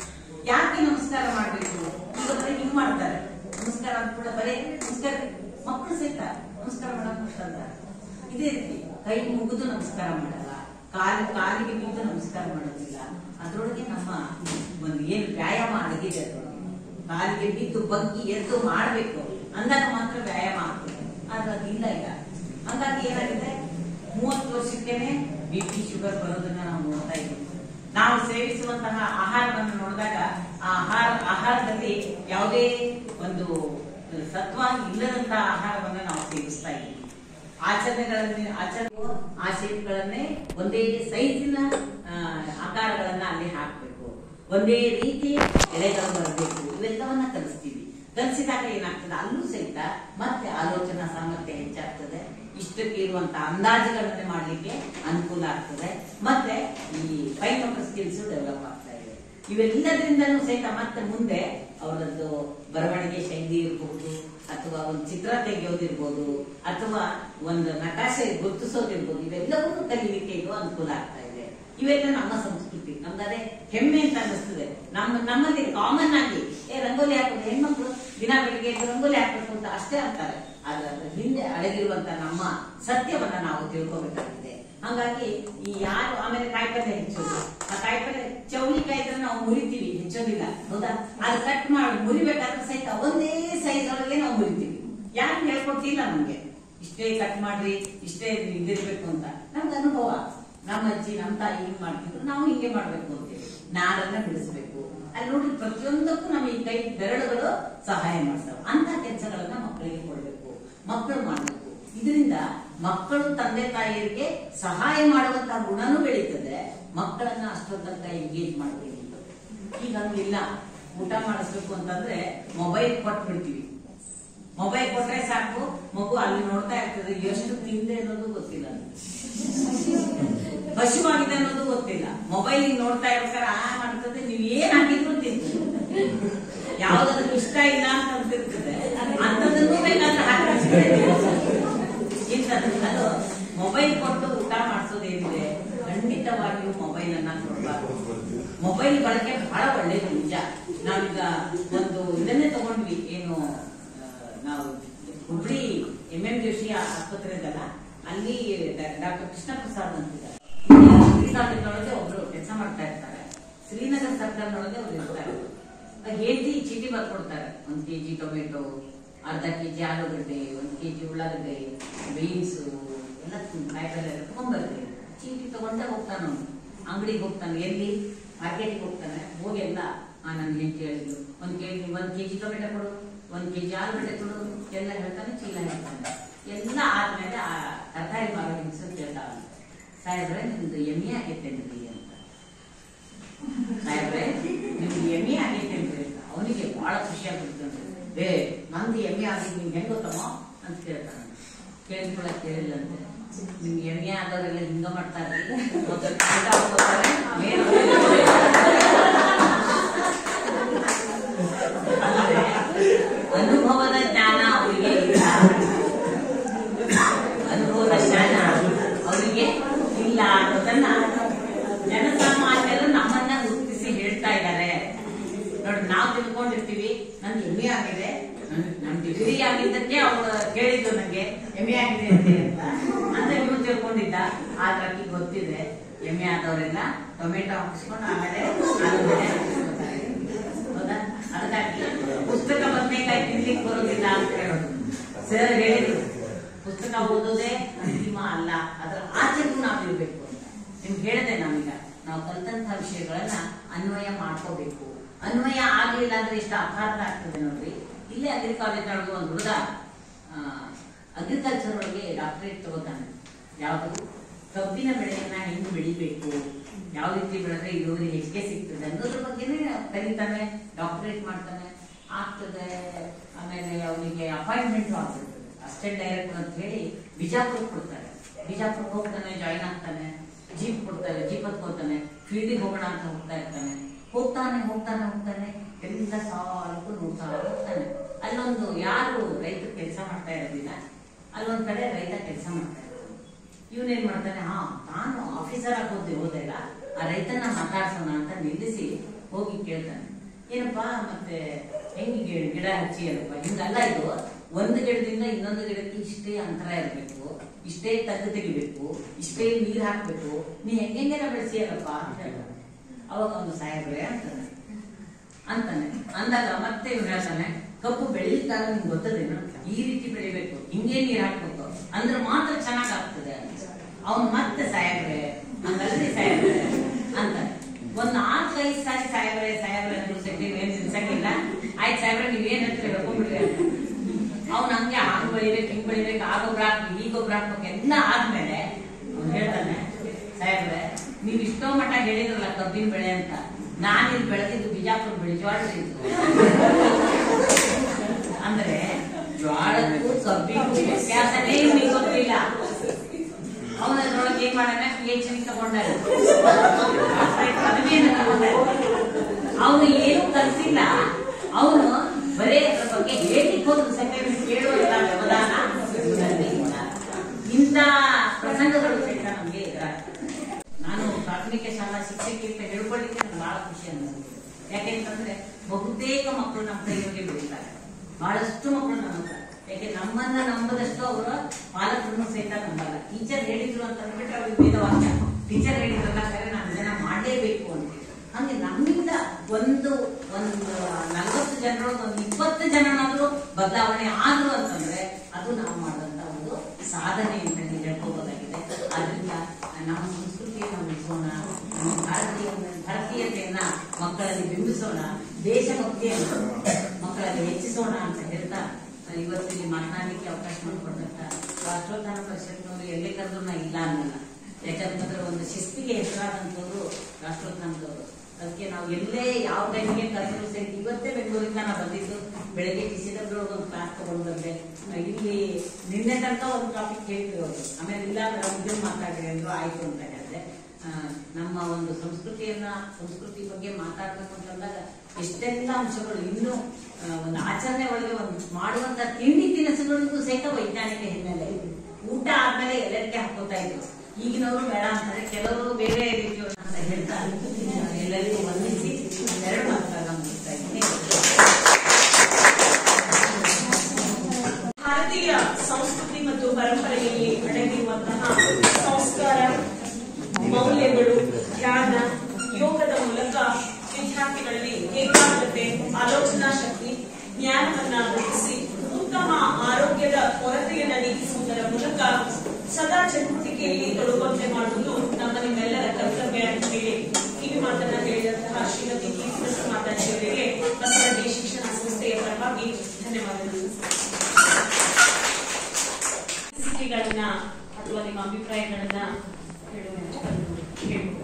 ಯಾಕೆ ನಮಸ್ಕಾರ ಮಾಡಬೇಕು ಈಗ ಬರೀ ಹಿಂಗ್ ಮಾಡ್ತಾರೆ ನಮಸ್ಕಾರ ಅಂತ ಕೂಡ ಬರೀ ನಮಸ್ಕಾರ ಮಕ್ಕಳು ಸಹಿತ ನಮಸ್ಕಾರ ಮಾಡಕ್ ಅಂತಾರೆ ಇದೇ ರೀತಿ ಕೈ ಮುಗಿದು ನಮಸ್ಕಾರ ಮಾಡಲ್ಲ ಕಾಲು ಕಾಲಿಗೆ ಬಿದ್ದು ನಮಸ್ಕಾರ ಮಾಡೋದಿಲ್ಲ ಅದ್ರೊಳಗೆ ನಮ್ಮ ಒಂದು ಏನು ವ್ಯಾಯಾಮ ಅಡಗಿದೆ ಅದ್ರೊಳಗೆ ಕಾಲಿಗೆ ಬಿದ್ದು ಬಗ್ಗಿ ಎದ್ದು ಮಾಡಬೇಕು ಅಂದಾಗ ಮಾತ್ರ ವ್ಯಾಯಾಮ ಆಗ್ತದೆ ಆದ್ರೆ ಅದಿಲ್ಲ ಈಗ ಹಂಗಾಗಿ ಏನಾಗಿದೆ ಮೂವತ್ತು ವರ್ಷಕ್ಕೇನೆ ಬಿ ಪಿ ಶುಗರ್ ಬರೋದನ್ನ ನಾವು ನೋಡ್ತಾ ಇದ್ದೀವಿ ನಾವು ಸೇವಿಸುವಂತಹ ಆಹಾರವನ್ನು ನೋಡಿದಾಗ ಆ ಆಹಾರ ಆಹಾರದಲ್ಲಿ ಯಾವುದೇ ಒಂದು ಸತ್ವ ಇಲ್ಲದಂತಹ ಆಹಾರವನ್ನ ನಾವು ಸೇವಿಸ್ತಾ ಇದ್ದೀವಿ ಆಚರಣೆಗಳಲ್ಲಿ ಆಚರಣೆ ಆ ಶೇಪ್ಗಳನ್ನೇ ಒಂದೇ ಸೈಜಿನ ಆ, ಆಕಾರಗಳನ್ನ ಅಲ್ಲಿ ಹಾಕಬೇಕು ಒಂದೇ ರೀತಿ ಎಳೆಗಳು ಬರಬೇಕು ಇವೆಲ್ಲವನ್ನ ಕಲಿಸ್ತೀವಿ ಕಲಿಸಿದಾಗ ಏನಾಗ್ತದೆ ಅಲ್ಲೂ ಸಹಿತ ಮತ್ತೆ ಆಲೋಚನಾ ಸಾಮರ್ಥ್ಯ ಹೆಚ್ಚಾಗ್ತದೆ ಇಷ್ಟಕ್ಕೆ ಇರುವಂತಹ ಅಂದಾಜುಗಳನ್ನೇ ಮಾಡ್ಲಿಕ್ಕೆ ಅನುಕೂಲ ಆಗ್ತದೆ ಮತ್ತೆ ಈ ಫೈನ್ ಮೋಟರ್ ಸ್ಕಿಲ್ಸ್ ಡೆವಲಪ್ ಆಗ್ತಾ ಇದೆ ಇವೆಲ್ಲದರಿಂದಲೂ ಸಹಿತ ಮತ್ತೆ ಮುಂದೆ ಅವರದ್ದು ಬರವಣಿಗೆ ಶೈಲಿ ಇರಬಹುದು ಅಥವಾ ಒಂದು ಚಿತ್ರ ತೆಗೆಯೋದಿರ್ಬೋದು ಅಥವಾ ಒಂದು ನಕಾಶೆ ಗುರುತಿಸೋದಿರ್ಬೋದು ಇವೆಲ್ಲವನ್ನೂ ಕಲೀಲಿಕ್ಕೆ ಇದು ಅನುಕೂಲ ಆಗ್ತಾ ಇದೆ ಇವೆಲ್ಲ ನಮ್ಮ ಸಂಸ್ಕೃತಿ ನಮ್ಗದೇ ಹೆಮ್ಮೆ ಅಂತ ಅನಿಸ್ತದೆ ನಮ್ಮ ನಮ್ಮಲ್ಲಿ ಕಾಮನ್ ಆಗಿ ಏ ರಂಗೋಲಿ ಹಾಕೋದು ಹೆಣ್ಮಕ್ಳು ದಿನ ಬೆಳಿಗ್ಗೆ ಎದ್ದು ರಂಗೋಲಿ ಹಾಕ್ಬೇಕು ಅಂತ ಅಷ್ಟೇ ಅಂತಾರೆ ಆದ್ರೆ ಅದ್ರ ಹಿಂದೆ ಅಡಗಿರುವಂತ ನಮ್ಮ ಸತ್ಯವನ್ನ ನಾವು ತಿಳ್ಕೊಬೇಕಾಗಿದೆ ಹಂಗಾಗಿ ಈ ಯಾರು ಆಮೇಲೆ ಕಾಯಿಪಲ್ಯ ಹೆಚ್ಚೋದು ಆ ಕಾಯಿಪಲ್ಯ ಚೌಳಿಕಾಯಿ ಇದ್ರೆ ನಾವು ಮುರಿತೀವಿ ಹೆಚ್ಚೋದಿಲ್ಲ ಹೌದಾ ಅದು ಕಟ್ ಮಾಡಿ ಮುರಿಬೇಕಾದ್ರೆ ಸಹಿತ ಒಂದೇ ಸೈಜ್ ಒಳಗೆ ನಾವು ಮುರಿತೀವಿ ಯಾರು ಹೇಳ್ಕೊಟ್ಟಿಲ್ಲ ನಮ್ಗೆ ಇಷ್ಟೇ ಕಟ್ ಮಾಡ್ರಿ ಇಷ್ಟೇ ಇದಿರ್ಬೇಕು ಅಂತ ನಮ್ಗೆ ಅನುಭವ ನಮ್ಮ ಅಜ್ಜಿ ನಮ್ಮ ತಾಯಿ ಹಿಂಗ್ ಮಾಡ್ತಿದ್ರು ನಾವು ಹಿಂಗೆ ಮಾಡ್ಬೇಕು ಅಂತೇಳಿ ನಾಡನ್ನ ಬಿಡಿಸ್ಬೇಕು ಅಲ್ಲಿ ನೋಡಿ ಪ್ರತಿಯೊಂದಕ್ಕೂ ನಮ್ಮ ಈ ಕೈ ಬೆರಳುಗಳು ಸಹಾಯ ಮಾಡ್ತಾವೆ ಅಂತ ಕೆಲಸಗಳನ್ನ ಮಕ್ಕಳಿಗೆ ಕೊಡ್ಬೇಕು ಮಕ್ಕಳು ಮಾಡ್ಬೇಕು ಇದರಿಂದ ಮಕ್ಕಳು ತಂದೆ ತಾಯಿಯರಿಗೆ ಸಹಾಯ ಮಾಡುವಂತಹ ಗುಣನೂ ಬೆಳೀತದೆ ಮಕ್ಕಳನ್ನ ಅಷ್ಟೊತ್ತಂಕ ಎಂಗೇಜ್ ಮಾಡಬೇಕು ಈಗ ಹಂಗಿಲ್ಲ ಊಟ ಮಾಡಿಸ್ಬೇಕು ಅಂತಂದ್ರೆ ಮೊಬೈಲ್ ಕೊಟ್ಬಿಡ್ತೀವಿ ಮೊಬೈಲ್ ಕೊಟ್ರೆ ಸಾಕು ಮಗು ಅಲ್ಲಿ ನೋಡ್ತಾ ಇರ್ತದೆ ಎಷ್ಟು ತಿಂದೆ ಅನ್ನೋದು ಗೊತ್ತಿಲ್ಲ ಹಸಿವಾಗಿದೆ ಅನ್ನೋದು ಗೊತ್ತಿಲ್ಲ ಮೊಬೈಲ್ ನೋಡ್ತಾ ಇರ್ಬೇಕಾದ್ರೆ ಆ ಮಾಡ್ತದೆ ನೀವು ಏನ್ ಹಾಕಿದ್ರು ತಿಂತದೆ ಯಾವ್ದಾದ್ರು ಇಷ್ಟ ಇಲ್ಲ ಅಂತ ಅಂತಿರ್ತದೆ ಅಂತದನ್ನು ಬೇಕಾದ್ರೆ ಹಾಕಿಸ್ತದೆ ಇಂಥದ್ದು ಅದು ಮೊಬೈಲ್ ಕೊಟ್ಟು ಊಟ ಮಾಡಿಸೋದೇನಿದೆ ಖಂಡಿತವಾಗಿಯೂ ಮೊಬೈಲ್ ಅನ್ನ ಕೊಡಬಾರ್ದು ಮೊಬೈಲ್ ಬಳಕೆ ಬಹಳ ಒಳ್ಳೇದು ನಿಜ ನಾವೀಗ ಒಂದು ಇದನ್ನೇ ತಗೊಂಡ್ವಿ ಏನು ಆ, ನಾವು ಹುಬ್ಳಿ ಎಂ ಎಂ ಜೋಶಿ ಆಸ್ಪತ್ರೆ ಇದಲ್ಲ ಅಲ್ಲಿ ಡಾಕ್ಟರ್ ಕೃಷ್ಣ ಪ್ರಸಾದ್ ಅಂತಿದ್ದಾರೆ ಶ್ರೀನಗರದೊಳಗೆ ಒಬ್ರು ಕೆಲಸ ಮಾಡ್ತಾ ಇರ್ತಾರೆ ಶ್ರೀನಗರ ಸರ್ಕಲ್ನೊಳಗೆ ಅವ್ರು ಇರ್ತಾರೆ ಹೇಳ್ತಿ ಚೀಟಿ ಬರ್ಕೊಡ್ತಾರೆ ಒಂದ್ ಕೆಜಿ ಟೊಮೆಟೊ ಅರ್ಧ ಕೆಜಿ ಆಲೂಗಡ್ಡೆ ಒಂದ್ ಕೆಜಿ ಉಳ್ಳಾಗಡ್ಡೆ ಬೀನ್ಸ್ ಎಲ್ಲ ಕಾಯಿಪಲ್ಲೆ ಎಲ್ಲ ತಗೊಂಡ್ಬರ್ತೀವಿ ಚೀಟಿ ತಗೊಂಡೇ ಹೋಗ್ತಾನೆ ಅವನು ಅಂಗಡಿಗೆ ಹೋಗ್ತಾನೆ ಎಲ್ಲಿ ಮಾರ್ಕೆಟ್ಗೆ ಹೋಗ್ತಾನೆ ಹೋಗಿ ಎಲ್ಲ ಆ ನನ್ ಹೆಂಡತಿ ಹೇಳಿದ್ರು ಒಂದ್ ಕೆಜಿ ಒಂದ್ ಕೆಜಿ ಟೊಮೆಟೊ ಕೊಡು ಒಂದ್ ಕೆಜಿ ಆಲೂಗಡ್ಡೆ ಕೊಡು ಎಲ್ಲ ಹೇಳ್ತಾನೆ ಚೀಲ ಹೇಳ್ತಾನೆ ಎಲ್ಲ ಆದ್ಮೇಲೆ ಆ ತರಕಾರಿ ಮಾರೋ ಹೆಂಗಸರು ಕೇಳ್ತಾವ ಸಾಹೇಬ್ರೆ ನಿಮ್ದು ಎಮ್ಮೆ ಆಗೈತೇನ್ರಿ ಅಂತ ಸಾಹೇಬ್ರೆ ನಿಮ್ದು ಎಮ್ಮೆ ಆಗೈತೇನ್ರಿ ಅಂತ ಅವನಿಗೆ ಬಹಳ ಖುಷಿ ಆಗ್ಬಿಡ್ತಾನೆ ಬೇ ನಂದು ಎಮ್ಮೆ ಆಗಿದ್ ನಿಮ್ಗೆ ಹೆಂಗ್ ಗೊತ್ತಮ್ಮ ಅಂತ ಕೇಳ್ತಾನೆ ಕೇಳಿದ್ಕೊಳ ಕೇಳಿಲ್ಲ ಅಂತೆ ನಿಮ್ಗೆ ಎಮ್ಮೆ ಆದವರೆಲ್ಲ ಹಿಂಗ ಮಾಡ್ತಾರೆ ಮೊದಲು ಊಟ ಹಾಕ್ಕೊತಾರೆ, ಮೇಲೆ ಅಂದ್ರೆ ಅನುಭವದ ಜ್ಞಾನ ಅವರಿಗೆ ಇಲ್ಲ ಅನುಭವದ ಜ್ಞಾನ ಅವರಿಗೆ ಇಲ್ಲ ಅನ್ನೋದನ್ನ ಜನಸಾಮಾನ್ಯರು ನಮ್ಮನ್ನ ಗುರುತಿಸಿ ಹೇಳ್ತಾ ಇದ್ದಾರೆ ನೋಡಿ ನಾವು ತಿಳ್ಕೊಂಡಿರ್ತೀವಿ ನನ್ ಎಮ್ಮೆ ಆಗಿದೆ ನನ್- ನನ್ ಡಿಗ್ರಿ ಆಗಿದ್ದಕ್ಕೆ ಅವ್ರು ಕೇಳಿದ್ದು ನಂಗೆ ಎಮ್ಮೆ ಆಗಿದೆ ಅಂತೆ ಅಂತ ಅಂತ ಇವ್ರು ತಿಳ್ಕೊಂಡಿದ್ದ ಆದ್ರೆ ಆಕಿಗೆ ಗೊತ್ತಿದೆ ಎಮ್ಮೆ ಆದವರೆಲ್ಲ ಟೊಮೆಟೊ ಹಾಕಿಸ್ಕೊಂಡು ಆಮೇಲೆ ಆಲೂಗಡ್ಡೆ ಹಾಕಿಸ್ಕೊತಾರೆ ಹೌದಾ ಅದಕ್ಕಾಗಿ ಪುಸ್ತಕ ಬದನೆಕಾಯಿ ತಿನ್ಲಿಕ್ಕೆ ಬರೋದಿಲ್ಲ ಅಂತ ಹೇಳೋದು ಸರ್ ಹೇಳಿದ್ರು ಪುಸ್ತಕ ಓದೋದೇ ಅಂತಿಮ ಅಲ್ಲ ಅದರ ಆಚೆಗೂ ನಾವು ಇರ್ಬೇಕು ಅಂತ ನಿಮ್ಗೆ ಹೇಳಿದೆ ನಾವೀಗ ನಾವು ಕಲ್ತಂತ ವಿಷಯಗಳನ್ನ ಅನ್ವಯ ಮಾಡ್ಕೋಬೇಕು ಅನ್ವಯ ಆಗ್ಲಿಲ್ಲ ಅಂದ್ರೆ ಇಷ್ಟು ಅಪಾರ್ಥ ಆಗ್ತದೆ ನೋಡ್ರಿ ಇಲ್ಲೇ ಅಗ್ರಿ ಕಾಲೇಜ್ ಒಳಗೆ ಒಂದು ಹುಡುಗ ಅಗ್ರಿಕಲ್ಚರ್ ಒಳಗೆ ಡಾಕ್ಟರೇಟ್ ತಗೋತಾನೆ ಯಾವುದು ಕಬ್ಬಿನ ಬೆಳೆಯನ್ನ ಹೆಂಗ್ ಬೆಳಿಬೇಕು ಯಾವ ರೀತಿ ಬೆಳೆದ್ರೆ ಇಳುವರಿ ಹೆಚ್ಚಿಗೆ ಸಿಗ್ತದೆ ಅನ್ನೋದ್ರ ಬಗ್ಗೆನೇ ಕಲಿತಾನೆ ಡಾಕ್ಟರೇಟ್ ಮಾಡ್ತಾನೆ ಆಗ್ತದೆ ಆಮೇಲೆ ಅವನಿಗೆ ಅಪಾಯಿಂಟ್ಮೆಂಟ್ ಆಗ್ಬಿಡ್ತದೆ ಅಸಿಸ್ಟೆಂಟ್ ಡೈರೆಕ್ಟರ್ ಅಂತ ಹೇಳಿ ಬಿಜಾಪುರಕ್ಕೆ ಕೊಡ್ತಾರೆ ಬಿಜಾಪುರಕ್ಕೆ ಹೋಗ್ತಾನೆ ಜಾಯಿನ್ ಆಗ್ತಾನೆ ಜೀಪ್ ಕೊಡ್ತಾರೆ ಜೀಪ್ ಹತ್ಕೋತಾನೆ ಫೀಲ್ಡಿಗೆ ಹೋಗೋಣ ಅಂತ ಹೋಗ್ತಾ ಇರ್ತಾನೆ ಹೋಗ್ತಾನೆ ಹೋಗ್ತಾನೆ ಹೋಗ್ತಾನೆ ಎಲ್ಲ ಸಾಲಕ್ಕೂ ನೋಡ್ತಾ ಹೋಗ್ತಾನೆ ಅಲ್ಲೊಂದು ಯಾರು ರೈತರು ಕೆಲಸ ಮಾಡ್ತಾ ಇರೋದಿಲ್ಲ ಅಲ್ಲೊಂದ್ ಕಡೆ ರೈತ ಕೆಲಸ ಮಾಡ್ತಾ ಇರ್ತಾನೆ ಇವನೇನ್ ಮಾಡ್ತಾನೆ ಹಾ ನಾನು ಆಫೀಸರ್ ಆಗಿ ಹೋದೆ ಹೋದೆಲ್ಲ ಆ ರೈತನ ಮಾತಾಡ್ಸೋಣ ಅಂತ ನಿಲ್ಲಿಸಿ ಹೋಗಿ ಕೇಳ್ತಾನೆ ಏನಪ್ಪಾ ಮತ್ತೆ ಹೆಂಗ್ ಗಿ- ಗಿಡ ಹಚ್ಚಿ ಅಲ್ಲಪ್ಪ ಹಿಂಗಲ್ಲ ಇದು ಒಂದು ಗಿಡದಿಂದ ಇನ್ನೊಂದು ಗಿಡಕ್ಕೆ ಇಷ್ಟೇ ಅಂತರ ಇರಬೇಕು ಇಷ್ಟೇ ತಗ್ಗು ತೆಗಿಬೇಕು ಇಷ್ಟೇ ನೀರ್ ಹಾಕ್ಬೇಕು ನೀ ಹೆಂಗೆಲ್ಲ ಬೆಳೆಸಿಯಲ್ಲಪ್ಪ ಅಂತ ಹೇಳ್ತಾನೆ ಅವಾಗ ಒಂದು ಸಾಹೇಬ್ರೆ ಅಂತಾನೆ ಅಂತಾನೆ ಅಂದಾಗ ಮತ್ತೆ ಇವ್ರು ಹೇಳ್ತಾನೆ ಕಬ್ಬು ಬೆಳೀತಾಗ ನಿಮ್ಗೆ ಗೊತ್ತದೇನು ಈ ರೀತಿ ಬೆಳಿಬೇಕು ಹಿಂಗೆ ನೀರ್ ಹಾಕ್ಬೇಕು ಅಂದ್ರೆ ಮಾತ್ರ ಚೆನ್ನಾಗ್ ಆಗ್ತದೆ ಅವ್ನು ಮತ್ತೆ ಸಾಹೇಬ್ರೆ ಹಂಗಲ್ರಿ ಸಾಹೇಬ್ರೆ ಅಂತಾನೆ ಒಂದ್ ನಾಲ್ಕೈದು ಸಾರಿ ಸಾಹೇಬ್ರೆ ಸಾಹೇಬ್ರೆ ಅಂತ ಸೆಟ್ಟಿ ಏನ್ ನಿಲ್ಸಂಗಿಲ್ಲ ಆಯ್ತು ಸಾಹೇಬ್ರೆ ನೀವ್ ಏನ್ ಹೇಳ್ತೀರಿ ಹೇಳ್ಕೊಂಡ್ಬಿಡ್ರಿ ಅಂತ ಅವ್ನು ಹಂಗೆ ಹಂಗ್ ಬೆಳಿಬೇಕು ಹಿಂಗ್ ಬೆಳಿಬೇಕು ಆ ಗೊಬ್ಬರ ಹಾಕ್ಬೇಕು ಈ ಗೊಬ್ಬರ ಹಾಕ್ಬೇಕು ಎಲ್ಲ ಆದ್ಮೇಲೆ ಅವ್ನು ಹೇಳ್ತಾನೆ ಸಾಹೇಬ್ರೆ ನೀವ್ ಇಷ್ಟೋ ಮಠ ಹೇಳಿದ್ರಲ್ಲ ಕಬ್ಬಿನ ಬೆಳೆ ಅಂತ ನಾನು ಇಲ್ಲಿ ಬೆಳೆದಿದ್ದು ಬಿಜಾಪುರ ಬೆಳೆ ಜ್ವಾಳ ಇದು ಅಂದ್ರೆ ಜ್ವಾಳಕ್ಕೂ ಕಬ್ಬಿಗೂ ವ್ಯತ್ಯಾಸನೇ ನಿಮಗೆ ಗೊತ್ತಿಲ್ಲ ಅವನ ಅದ್ರೊಳಗೆ ಏನ್ ಮಾಡಾನ ಪಿ ಎಚ್ ಡಿ ತಗೊಂಡಾರ ಪದವಿಯನ್ನು ತಗೊಂಡಾರ ಅವನು ಏನು ಕಲ್ಸಿಲ್ಲ ಅವನು ಬರೇ ಅದ್ರ ಬಗ್ಗೆ ಹೇಳಿಕ್ ಹೋದ ಸೆಕೆಂಡ್ ಕೇಳುವಂತ ವ್ಯವಧಾನ ಇವನಲ್ಲಿ ಇಲ್ಲ. ಇಂಥ ಪ್ರಸಂಗಗಳು ಸಹಿತ ನಮ್ಗೆ ಎದುರಾಗ್ತವೆ ನಾನು ಪ್ರಾಥಮಿಕ ಶಾಲಾ ಶಿಕ್ಷಕಿ ಅಂತ ಹೇಳ್ಕೊಳ್ಳಿಕ್ಕೆ ನನಗೆ ಬಹಳ ಖುಷಿ ಅನ್ನಿಸ್ತದೆ ಯಾಕೆಂತಂದ್ರೆ ಬಹುತೇಕ ಮಕ್ಕಳು ನಮ್ಮ ಕೈಯೊಳಗೆ ಬೆಳೀತಾರೆ ಬಹಳಷ್ಟು ಮಕ್ಕಳು ನಮ್ಮ ಹತ್ರ ಯಾಕೆ ನಮ್ಮನ್ನ ನಂಬದಷ್ಟು ಅವರು ಪಾಲಕರನ್ನು ಸಹಿತ ನಂಬಲ್ಲ ಟೀಚರ್ ಹೇಳಿದ್ರು ಅಂತ ಅಂದ್ಬಿಟ್ರೆ ಅವ್ರಿಗೆ ವೇದವಾಕ್ಯ ಟೀಚರ್ ಹೇಳಿದ್ರಲ್ಲ ಸರಿ ನಾನು ಇದನ್ನ ಮಾಡಲೇಬೇಕು ಅಂತ ಹಂಗೆ ನಮ್ಮಿಂದ ಒಂದು ಒಂದು ನಲವತ್ತು ಜನರೊಳಗೆ ಒಂದು ಇಪ್ಪತ್ತು ಜನನಾದ್ರೂ ಬದಲಾವಣೆ ಆದ್ರು ಅಂತಂದ್ರೆ ಅದು ನಾವು ಮಾಡಿದಂತ ಒಂದು ಸಾಧನೆ ಅಂತ ಹೇಳಿ ಹೇಳ್ಕೋಬೋದಾಗಿದೆ ಆದ್ರಿಂದ ನಮ್ಮ ಸಂಸ್ಕೃತಿಯನ್ನು ಉಳಿಸೋಣ ನಮ್ಮ ಭಾರತೀಯ ಭಾರತೀಯತೆಯನ್ನ ಮಕ್ಕಳಲ್ಲಿ ಬಿಂಬಿಸೋಣ ದೇಶಭಕ್ತಿಯನ್ನು ಮಕ್ಕಳಲ್ಲಿ ಹೆಚ್ಚಿಸೋಣ ಅಂತ ಹೇಳ್ತಾ ನಾನು ಇವತ್ತಿಲ್ಲಿ ಮಾತನಾಡಲಿಕ್ಕೆ ಅವಕಾಶ ಮಾಡಿಕೊಟ್ಟಂತ ರಾಷ್ಟ್ರೋತ್ಥಾನ ಪರಿಷತ್ನವರು ಎಲ್ಲೇ ಕರೆದ್ರು ನಾ ಇಲ್ಲ ಅನ್ನಲ್ಲ ಯಾಕಂತಂದ್ರೆ ಒಂದು ಶಿಸ್ತಿಗೆ ಹೆಸರಾದಂತವ್ರು ರಾಷ್ಟ್ರೋತ್ಥಾನದವರು ಅದಕ್ಕೆ ನಾವು ಎಲ್ಲೇ ಯಾವ ಟೈಮ್ಗೆ ಕರೆದ್ರು ಸಹಿತ ಇವತ್ತೇ ಬೆಂಗಳೂರಿಂದ ನಾ ಬಂದಿದ್ದು ಬೆಳಗ್ಗೆ ಟಿ ಸಿ ಡಬ್ಲ್ಯೂ ಒಂದು ಕ್ಲಾಸ್ ತಗೊಂಡು ಬಂದೆ ಆ, ಇಲ್ಲಿ ನಿನ್ನೆ ತನಕ ಒಂದು ಟಾಪಿಕ್ ಹೇಳಿದ್ರು ಅವರು ಆಮೇಲೆ ಇಲ್ಲ ಮೇಡಮ್ ಇದನ್ನ ಮಾತಾಡ್ರಿ ಅಂದ್ರು ಆಯ್ತು ಅಂತ ಹೇಳಿದೆ ಆ, ನಮ್ಮ ಒಂದು ಸಂಸ್ಕೃತಿಯನ್ನ ಸಂಸ್ಕೃತಿ ಬಗ್ಗೆ ಮಾತಾಡ್ಬೇಕು ಅಂತಂದಾಗ ಎಷ್ಟೆಲ್ಲ ಅಂಶಗಳು ಇನ್ನು ಆ, ಒಂದು ಆಚರಣೆ ಒಳಗೆ ಒಂದು ಮಾಡುವಂತ ತಿಂಡಿ ತಿನಿಸುಗಳಿಗೂ ಸಹಿತ ವೈಜ್ಞಾನಿಕ ಹಿನ್ನೆಲೆ ಇದೆ ಊಟ ಆದ್ಮೇಲೆ ಎಲ್ಲರಿಗೆ ಹಾಕೋತಾ ಇದ್ರು ಈಗಿನವರು ಬೇಡ ಅಂತಾರೆ ಕೆಲವರು ಬೇರೆ ರೀತಿಯವರು ಅಂತ ಹೇಳ್ತಾ ಆ, ಎಲ್ಲರಿಗೂ ವಂದಿಸಿ ಎರಡು ಮಾತುಗಳನ್ನ ಮುಗಿಸ್ತಾ ಇದ್ದೀನಿ ಭಾರತೀಯ ಸಂಸ್ಕೃತಿ ಮತ್ತು ಪರಂಪರೆಯಲ್ಲಿ ಅಡಗಿರುವಂತಹ ಸಂಸ್ಕಾರ ಮೌಲ್ಯಗಳು ಧ್ಯಾನ ಯೋಗದ ಮೂಲಕ ವಿದ್ಯಾರ್ಥಿಗಳಲ್ಲಿ ಏಕಾಗ್ರತೆ ಅಭಿಪ್ರಾಯಗಳನ್ನ ಹೇಳುವಂತ ಕೇಳ್ಬೋದು.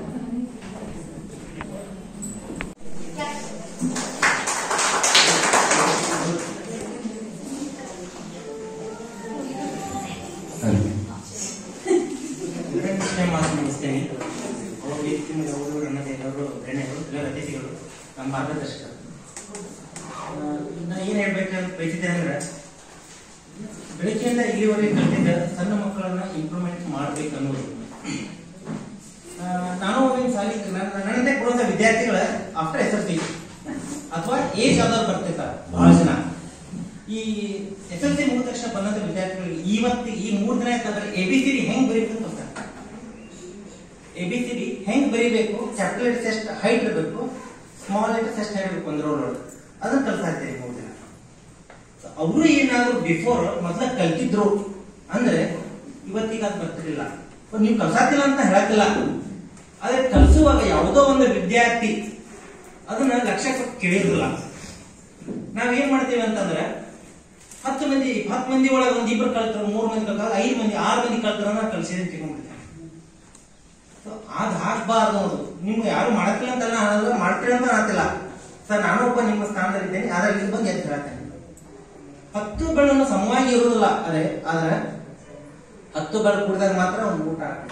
ವಿಷಯ ಮಾತು ಮುಗಿಸ್ತೇನೆ ಅವರು ವೇದಿಕೆ ಮೇಲೆ ಅವರು ನನ್ನದೇ ಎಲ್ಲರೂ ಗಣ್ಯರು ಎಲ್ಲರ ಅತಿಥಿಗಳು ನಮ್ಮ ಮಾರ್ಗದರ್ಶಕರು ಆ, ನಾನು ಏನು ಹೇಳ್ಬೇಕಂತ ಬಯಸಿದ್ದೆ ಅಂದ್ರೆ ಬೆಳಗ್ಗೆಯಿಂದ ಇಲ್ಲಿವರೆಗೆ ಕಲಿತಿದ್ದ ಸಣ್ಣ ಮಕ್ಕಳನ್ನ ಇಂಪ್ರೂವ್ಮೆಂಟ್ ಮಾಡ್ಬೇಕು ಅನ್ನೋದು ಆ, ನಾನು ಒಂದೊಂದು ಸಾಲಿ ನನ್ನ- ನನ್ನಂತೆ ಕೊಡುವಂತ ವಿದ್ಯಾರ್ಥಿಗಳ ಆಫ್ಟರ್ ಎಸ್ ಎಲ್ ಸಿ ಅಥವಾ ಏಜ್ ಆದವ್ರು ಬರ್ತಿರ್ತಾರೆ ಬಹಳ ಜನ ಈ ಎಸ್ ಎಲ್ ಸಿ ಮುಗಿದ ತಕ್ಷಣ ಬಂದಂತ ವಿದ್ಯಾರ್ಥಿಗಳಿಗೆ ಇವತ್ತು ಈ ಮೂರ್ ದಿನ ಆಯ್ತಂದ್ರೆ ಎ ಬಿ ಸಿ ಡಿ ಹೆಂಗ್ ಬರೀಬೇಕು ಅಂತ ಗೊತ್ತಾಗ್ತದೆ ಎ ಬಿ ಸಿ ಡಿ ಹೆಂಗ್ ಬರೀಬೇಕು ಕ್ಯಾಪಿಟಲ್ ಲೆಟರ್ಸ್ ಎಷ್ಟು ಹೈಟ್ ಇರಬೇಕು ಸ್ಮಾಲ್ ಲೆಟರ್ಸ್ ಎಷ್ಟು ಹೈಟ್ ಇರಬೇಕು ಅಂದ್ರೆ ಒಳಗೆ ಅದನ್ನ ಕಲ್ತಾ ಇರ್ತೀವಿ ಮೂರ್ ದಿನ ಅವರು ಏನಾದ್ರು ಬಿಫೋರ್ ಮೊದ್ಲ ಕಲ್ತಿದ್ರು ಅಂದ್ರೆ ಇವತ್ತಿಗೆ ಅದು ಬರ್ತಿರ್ಲಿಲ್ಲ So, ನೀವು ಕಲ್ಸಾತಿಲ್ಲ ಅಂತ ಹೇಳಕ್ಕಿಲ್ಲ ಆದ್ರೆ ಕಲ್ಸುವಾಗ ಯಾವುದೋ ಒಂದು ವಿದ್ಯಾರ್ಥಿ ಅದನ್ನ ಲಕ್ಷ್ಯ ಕೊಟ್ಟು ಕೇಳಿರಲಿಲ್ಲ ನಾವೇನ್ ಮಾಡ್ತೀವಿ ಅಂತಂದ್ರೆ ಹತ್ತು ಮಂದಿ ಹತ್ತು ಮಂದಿ ಒಳಗೆ ಒಂದ್ ಇಬ್ರು ಕಲ್ತರ ಮೂರ್ ಮಂದಿ ಕಲ್ತಾರ ಐದು ಮಂದಿ ಆರು ಮಂದಿ ಕಲ್ತಾರ ಕಲ್ಸಿದ್ರೆ ತಿಳ್ಕೊಂಡ್ಬಿಡ್ತೇವೆ So, ಅದ್ ಹಾಕ್ಬಾರ್ದು ಅದು ನಿಮ್ಗೆ ಯಾರು ಮಾಡಕ್ಕಿಲ್ಲ ಅಂತಲ್ಲ ಅನ್ನೋದು ಮಾಡ್ತೀರ ಅಂತ ಅನ್ನತ್ತಿಲ್ಲ ಸರ್ ನಾನು ಒಬ್ಬ ನಿಮ್ಮ ಸ್ಥಾನದಲ್ಲಿ ಇದ್ದೇನೆ ಆದ್ರೆ ಇಲ್ಲಿ ಬಂದು ಎದ್ದು ಹೇಳ್ತೇನೆ ಹತ್ತುಗಳನ್ನು ಸಮವಾಗಿ ಇರುವುದಿಲ್ಲ ಅದೇ ಆದ್ರೆ ಹತ್ತುಗಳು ಕುಡಿದಾಗ ಮಾತ್ರ ಒಂದು ಊಟ ಆಗ್ಬೇಕು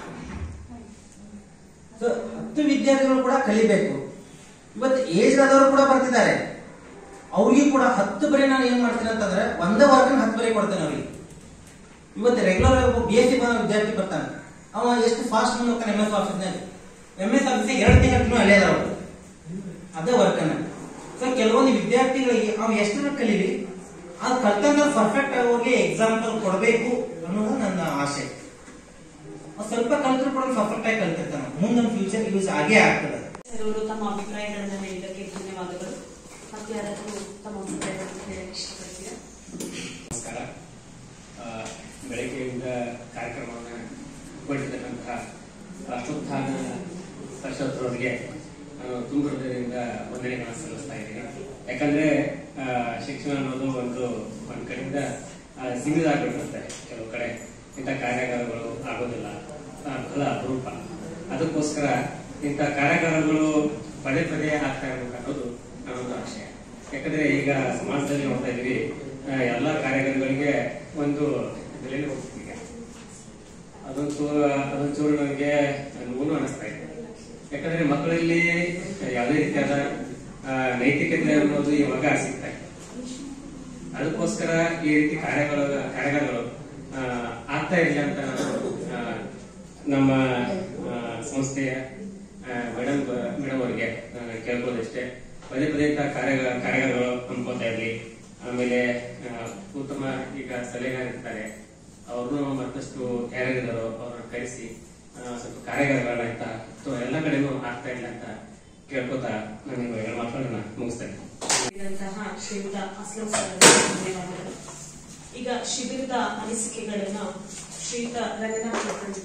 So, ಹತ್ತು ವಿದ್ಯಾರ್ಥಿಗಳು ಕೂಡ ಕಲಿಬೇಕು ಇವತ್ತು ಏಜ್ ಆದವರು ಕೂಡ ಬರ್ತಿದ್ದಾರೆ ಅವ್ರಿಗೆ ಕೂಡ ಹತ್ತು ಬರೀ ನಾನು ಏನ್ ಮಾಡ್ತೀನಿ ಅಂತಂದ್ರೆ ಒಂದೇ ವರ್ಗ ಹತ್ತು ಬರೀ ಕೊಡ್ತೇನೆ ಅವ್ರಿಗೆ ಇವತ್ತು ರೆಗ್ಯುಲರ್ ಬಿ ಎಸ್ ಸಿ ವಿದ್ಯಾರ್ಥಿ ಬರ್ತಾನೆ ಅವ ಎಷ್ಟು ಫಾಸ್ಟ್ ಮುಂದೆ ಹೋಗ್ತಾನೆ ಎಂ ಎಸ್ ಆಫೀಸ್ನಾಗ ಎಂ ಎಸ್ ಆಫೀಸ್ ಎರಡು ತಿಂಗಳು ಅಲ್ಲೇ ಅದಾವ ಅವ್ರು. ಅದೇ ವರ್ಕ್ ಅನ್ನ ಸೊ ಕೆಲವೊಂದು ವಿದ್ಯಾರ್ಥಿಗಳಿಗೆ ಅವ್ ಎಷ್ಟು ಕಲೀಲಿ ಅದು ಕಲ್ತಂಗ ಪರ್ಫೆಕ್ಟ್ ಆಗೋಗಿ ಎಕ್ಸಾಂಪಲ್ ಕೊಡಬೇಕು ಅನ್ನೋದು ನನ್ನ ಆಸೆ ಅವ್ ಸ್ವಲ್ಪ ಕಲ್ತ್ರು ಕೂಡ ಪರ್ಫೆಕ್ಟ್ ಆಗಿ ಕಲ್ತಿರ್ತಾನೆ ಮುಂದಿನ ಫ್ಯೂಚರ್ ಯೂಸ್ ಆಗೇ ಆಗ್ತದೆ ಸರ್ ಅವರು ತಮ್ಮ ಅಭಿಪ್ರಾಯಗಳನ್ನ ಹೇಳಿದ್ದಕ್ಕೆ ಧನ್ಯವಾದಗಳು ಮತ್ತೆ ಯಾರಾದರೂ ತಮ್ಮ ಅಭಿಪ್ರಾಯಗಳನ್ನು ಹೇಳಕ್ಕೆ ಇಷ್ಟಪಡ್ತೀರಾ ನಮಸ್ಕಾರ ಆ, ಬೆಳಗ್ಗೆಯಿಂದ ಕಾರ್ಯಕ್ರಮವನ್ನು ಕೊಟ್ಟಿರ್ತಕ್ಕಂತಹ ರಾಷ್ಟ್ರೋತ್ಥಾನ ಪರಿಷತ್ತರವರಿಗೆ ನಾನು ತುಂಬ ಹೃದಯದಿಂದ ವಂದನೆಗಳನ್ನು ಸಲ್ಲಿಸ್ತಾ ಇದ್ದೀನಿ ಯಾಕಂದ್ರೆ ಆ, ಶಿಕ್ಷಣ ಅನ್ನೋದು ಒಂದು ಒಂದ್ ಕಡೆಯಿಂದ ಆ, ಸೀಮಿತ ಆಗ್ಬಿಟ್ಟಿರುತ್ತೆ ಕೆಲವು ಕಡೆ ಇಂಥ ಕಾರ್ಯಾಗಾರಗಳು ಆಗೋದಿಲ್ಲ ಆ, ಬಹಳ ಅಪರೂಪ ಅದಕ್ಕೋಸ್ಕರ ಇಂಥ ಕಾರ್ಯಾಗಾರಗಳು ಪದೇ ಪದೇ ಆಗ್ತಾ ಇರಬೇಕು ಅನ್ನೋದು ನನ್ನೊಂದು ಆಶಯ ಯಾಕಂದ್ರೆ ಈಗ ಸಮಾಜದಲ್ಲಿ ನೋಡ್ತಾ ಇದೀವಿ ಆ, ಎಲ್ಲಾ ಕಾರ್ಯಾಗಾರಗಳಿಗೆ ಒಂದು ಬೆಲೆನೇ ಹೋಗ್ತಿದೆ ಅದೊಂದು ಚೂರು ಅದೊಂದು ಚೂರು ನನಗೆ ನೋವು ಅನಿಸ್ತಾ ಇದೆ ಯಾಕಂದ್ರೆ ಮಕ್ಕಳಲ್ಲಿ ಯಾವುದೇ ರೀತಿಯಾದ ಆ, ನೈತಿಕತೆ ಅನ್ನೋದು ಇವಾಗ ಸಿಗ್ತಾ ಇದೆ ಅದಕ್ಕೋಸ್ಕರ ಈ ರೀತಿ ಕಾರ್ಯಗಳು ಕಾರ್ಯಗಳು ಆ, ಆಗ್ತಾ ಇರಲಿ ಅಂತ ನಾನು ಆ, ನಮ್ಮ ಆ, ಸಂಸ್ಥೆಯ ಮೇಡಮ್ ಮೇಡಮ್ ಅವರಿಗೆ ಕೇಳ್ಕೊಳ್ಳೋದಷ್ಟೇ ಪದೇ ಪದೇ ಇಂಥ ಕಾರ್ಯ ಕಾರ್ಯಗಳು ಹಮ್ಮಿಕೊಳ್ತಾ ಇರಲಿ ಆಮೇಲೆ ಆ, ಉತ್ತಮ ಈಗ ಸಲಹೆಗಾರ ಇರ್ತಾರೆ ಅವ್ರನ್ನು ಮತ್ತಷ್ಟು ಯಾರ್ಯಾರಿದ್ದಾರೋ ಅವ್ರನ್ನ ಕರೆಸಿ ಆ, ಸ್ವಲ್ಪ ಕಾರ್ಯಗಾರಗಳನ್ನ ಅಂತ ಸೊ ಎಲ್ಲ ಕಡೆನೂ ಆಗ್ತಾ ಇಲ್ಲ ಅಂತ ಕೇಳ್ಕೊತಾ ನಾನು ಇವಾಗ ಎರಡು ಮಾತುಗಳನ್ನ ಮುಗಿಸ್ತೇನೆ ಇದ್ದಂತಹ ಶ್ರೀಯುತ ಅಸ್ಲಂ ಸರ್ ಅವರಿಗೆ ಧನ್ಯವಾದಗಳು ಈಗ ಶಿಬಿರದ ಅನಿಸಿಕೆಗಳನ್ನ ಶ್ರೀಯುತ ರಂಗನಾಥ್ ಚೌಧರಿ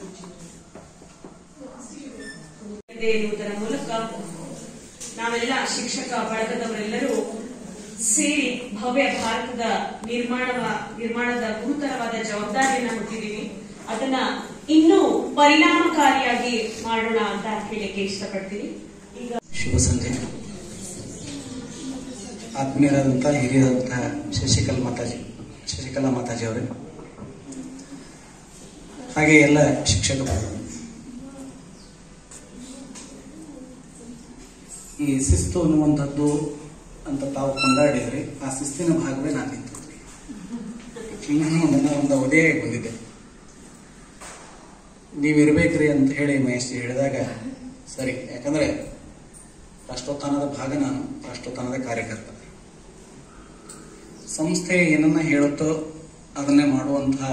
ಇದೆ ಎನ್ನುವುದರ ಮೂಲಕ ನಾವೆಲ್ಲ ಶಿಕ್ಷಕ ಬಳಗದವರೆಲ್ಲರೂ ಸೇರಿ ಭವ್ಯ ಭಾರತದ ನಿರ್ಮಾಣ ನಿರ್ಮಾಣದ ಗುರುತರವಾದ ಜವಾಬ್ದಾರಿಯನ್ನ ಹೊತ್ತಿದ್ದೀವಿ ಅದನ್ನ ಇನ್ನೂ ಪರಿಣಾಮಕಾರಿಯಾಗಿ ಮಾಡೋಣ ಅಂತ ಹೇಳಿಕ್ಕೆ ಇಷ್ಟಪಡ್ತೀನಿ ಈಗ ಶುಭ ಸಂಜೆ ಆತ್ಮೀಯರಾದಂಥ ಹಿರಿಯರಾದಂಥ ಶಶಿಕಲಾ ಮಾತಾಜಿ ಶಶಿಕಲಾ ಮಾತಾಜಿ ಅವರೇ ಹಾಗೆ ಎಲ್ಲ ಶಿಕ್ಷಕರು ಈ ಶಿಸ್ತು ಅನ್ನುವಂಥದ್ದು ಅಂತ ತಾವು ಕೊಂಡಾಡಿದ್ರೆ ಆ ಶಿಸ್ತಿನ ಭಾಗವೇ ನಾನು ನಿಂತಿದ್ದೆ ನಾನು ನನ್ನ ಒಂದು ಅವಧೇ ಬಂದಿದ್ದೆ ನೀವಿರ್ಬೇಕ್ರಿ ಅಂತ ಹೇಳಿ ಮಹೇಶ್ ಜಿ ಹೇಳಿದಾಗ ಸರಿ ಯಾಕಂದ್ರೆ ರಾಷ್ಟ್ರೋತ್ಥಾನದ ಭಾಗ ನಾನು ರಾಷ್ಟ್ರೋತ್ಥಾನದ ಕಾರ್ಯಕರ್ತ ಸಂಸ್ಥೆ ಏನನ್ನ ಹೇಳುತ್ತೋ ಅದನ್ನೇ ಮಾಡುವಂತಹ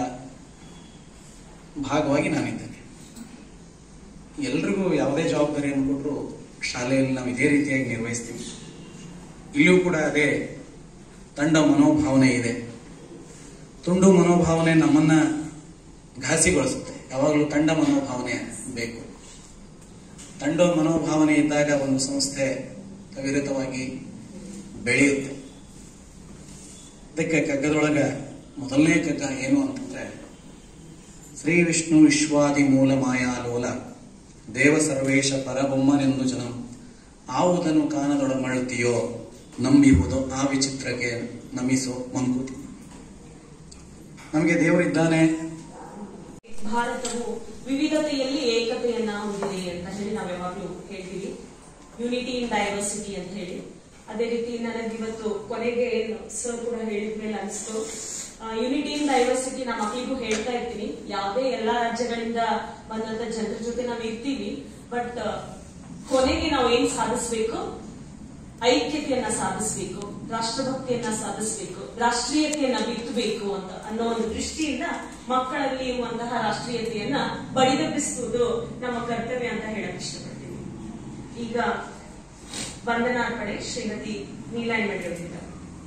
ಭಾಗವಾಗಿ ನಾನಿದ್ದೇನೆ ಎಲ್ರಿಗೂ ಯಾವುದೇ ಜವಾಬ್ದಾರಿಯನ್ನು ಕೊಟ್ಟರು ಶಾಲೆಯಲ್ಲಿ ನಾವು ಇದೇ ರೀತಿಯಾಗಿ ನಿರ್ವಹಿಸ್ತೀವಿ ಇಲ್ಲಿಯೂ ಕೂಡ ಅದೇ ತಂಡ ಮನೋಭಾವನೆ ಇದೆ ತುಂಡು ಮನೋಭಾವನೆ ನಮ್ಮನ್ನ ಘಾಸಿಗೊಳಿಸುತ್ತೆ ಯಾವಾಗಲೂ ತಂಡ ಮನೋಭಾವನೆ ಬೇಕು ತಂಡ ಮನೋಭಾವನೆ ಇದ್ದಾಗ ಒಂದು ಸಂಸ್ಥೆ ಅವಿರತವಾಗಿ ಬೆಳೆಯುತ್ತೆ ಅದಕ್ಕೆ ಕಗ್ಗದೊಳಗ ಮೊದಲನೇ ಕಗ್ಗ ಏನು ಅಂತಂದ್ರೆ ಶ್ರೀ ವಿಷ್ಣು ವಿಶ್ವಾದಿ ಮೂಲ ಮಾಯಾಲೋಲ ದೇವ ಸರ್ವೇಶ ಪರಬೊಮ್ಮನೆಂದು ಜನ ಆವುದನ್ನು ಕಾಣದೊಡಮಳುತ್ತಿಯೋ ನಂಬಿಹುದು ಆ ವಿಚಿತ್ರಕ್ಕೆ ನಮಿಸೋ ಮಂಕುತಿ ನಮಗೆ ದೇವರಿದ್ದಾನೆ ಭಾರತವು ವಿವಿಧತೆಯಲ್ಲಿ ಏಕತೆಯನ್ನ ಹೊಂದಿದೆ ಅಂತ ಹೇಳಿ ನಾವು ಯಾವಾಗ್ಲೂ ಹೇಳ್ತೀವಿ ಯುನಿಟಿ ಇನ್ ಡೈವರ್ಸಿಟಿ ಅಂತ ಹೇಳಿ ಅದೇ ರೀತಿ ನನಗೆ ಇವತ್ತು ಕೊನೆಗೆ ಏನು ಸರ್ ಕೂಡ ಹೇಳಿದ್ಮೇಲೆ ಅನಿಸ್ತು ಯುನಿಟಿ ಇನ್ ಡೈವರ್ಸಿಟಿ ನಮ್ಮ ಮಕ್ಕಳಿಗೂ ಹೇಳ್ತಾ ಇರ್ತೀನಿ ಯಾವುದೇ ಎಲ್ಲಾ ರಾಜ್ಯಗಳಿಂದ ಬಂದಂತ ಜನರ ಜೊತೆ ನಾವು ಇರ್ತೀವಿ ಬಟ್ ಕೊನೆಗೆ ನಾವು ಏನ್ ಸಾಧಿಸ್ಬೇಕು ಐಕ್ಯತೆಯನ್ನ ಸಾಧಿಸಬೇಕು ರಾಷ್ಟ್ರಭಕ್ತಿಯನ್ನ ಸಾಧಿಸಬೇಕು ರಾಷ್ಟ್ರೀಯತೆಯನ್ನ ಬಿತ್ತಬೇಕು ಅಂತ ಅನ್ನೋ ಒಂದು ದೃಷ್ಟಿಯಿಂದ ಮಕ್ಕಳಲ್ಲಿ ಇರುವಂತಹ ರಾಷ್ಟ್ರೀಯತೆಯನ್ನ ಬಡಿದೆಬ್ಬಿಸುವುದು ನಮ್ಮ ಕರ್ತವ್ಯ ಅಂತ ಹೇಳಕ್ ಇಷ್ಟಪಡ್ತೀನಿ ಈಗ ವಂದನಾರ್ಪಣೆ ಶ್ರೀಮತಿ ನೀಲಾಯ್ ಅವರಿಂದ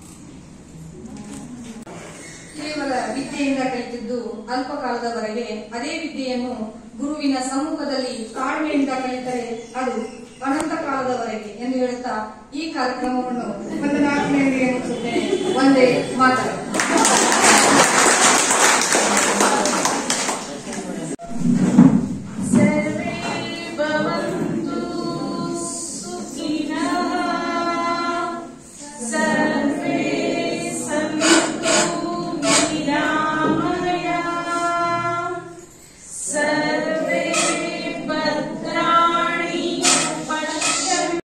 ಕೇವಲ ವಿದ್ಯೆಯಿಂದ ಕಲಿತಿದ್ದು ಅಲ್ಪ ಕಾಲದವರೆಗೆ ಅದೇ ವಿದ್ಯೆಯನ್ನು ಗುರುವಿನ ಸಮ್ಮುಖದಲ್ಲಿ ತಾಳ್ಮೆಯಿಂದ ಕಲಿತರೆ ಅದು ಅನಂತ ಕಾಲದವರೆಗೆ ಎಂದು ಹೇಳುತ್ತಾ ಈ ಕಾರ್ಯಕ್ರಮವನ್ನು ವಂದನಾರ್ಪಣೆಯೊಂದಿಗೆ ಮುಗಿಸುತ್ತೇನೆ ಒಂದೇ ಮಾತರು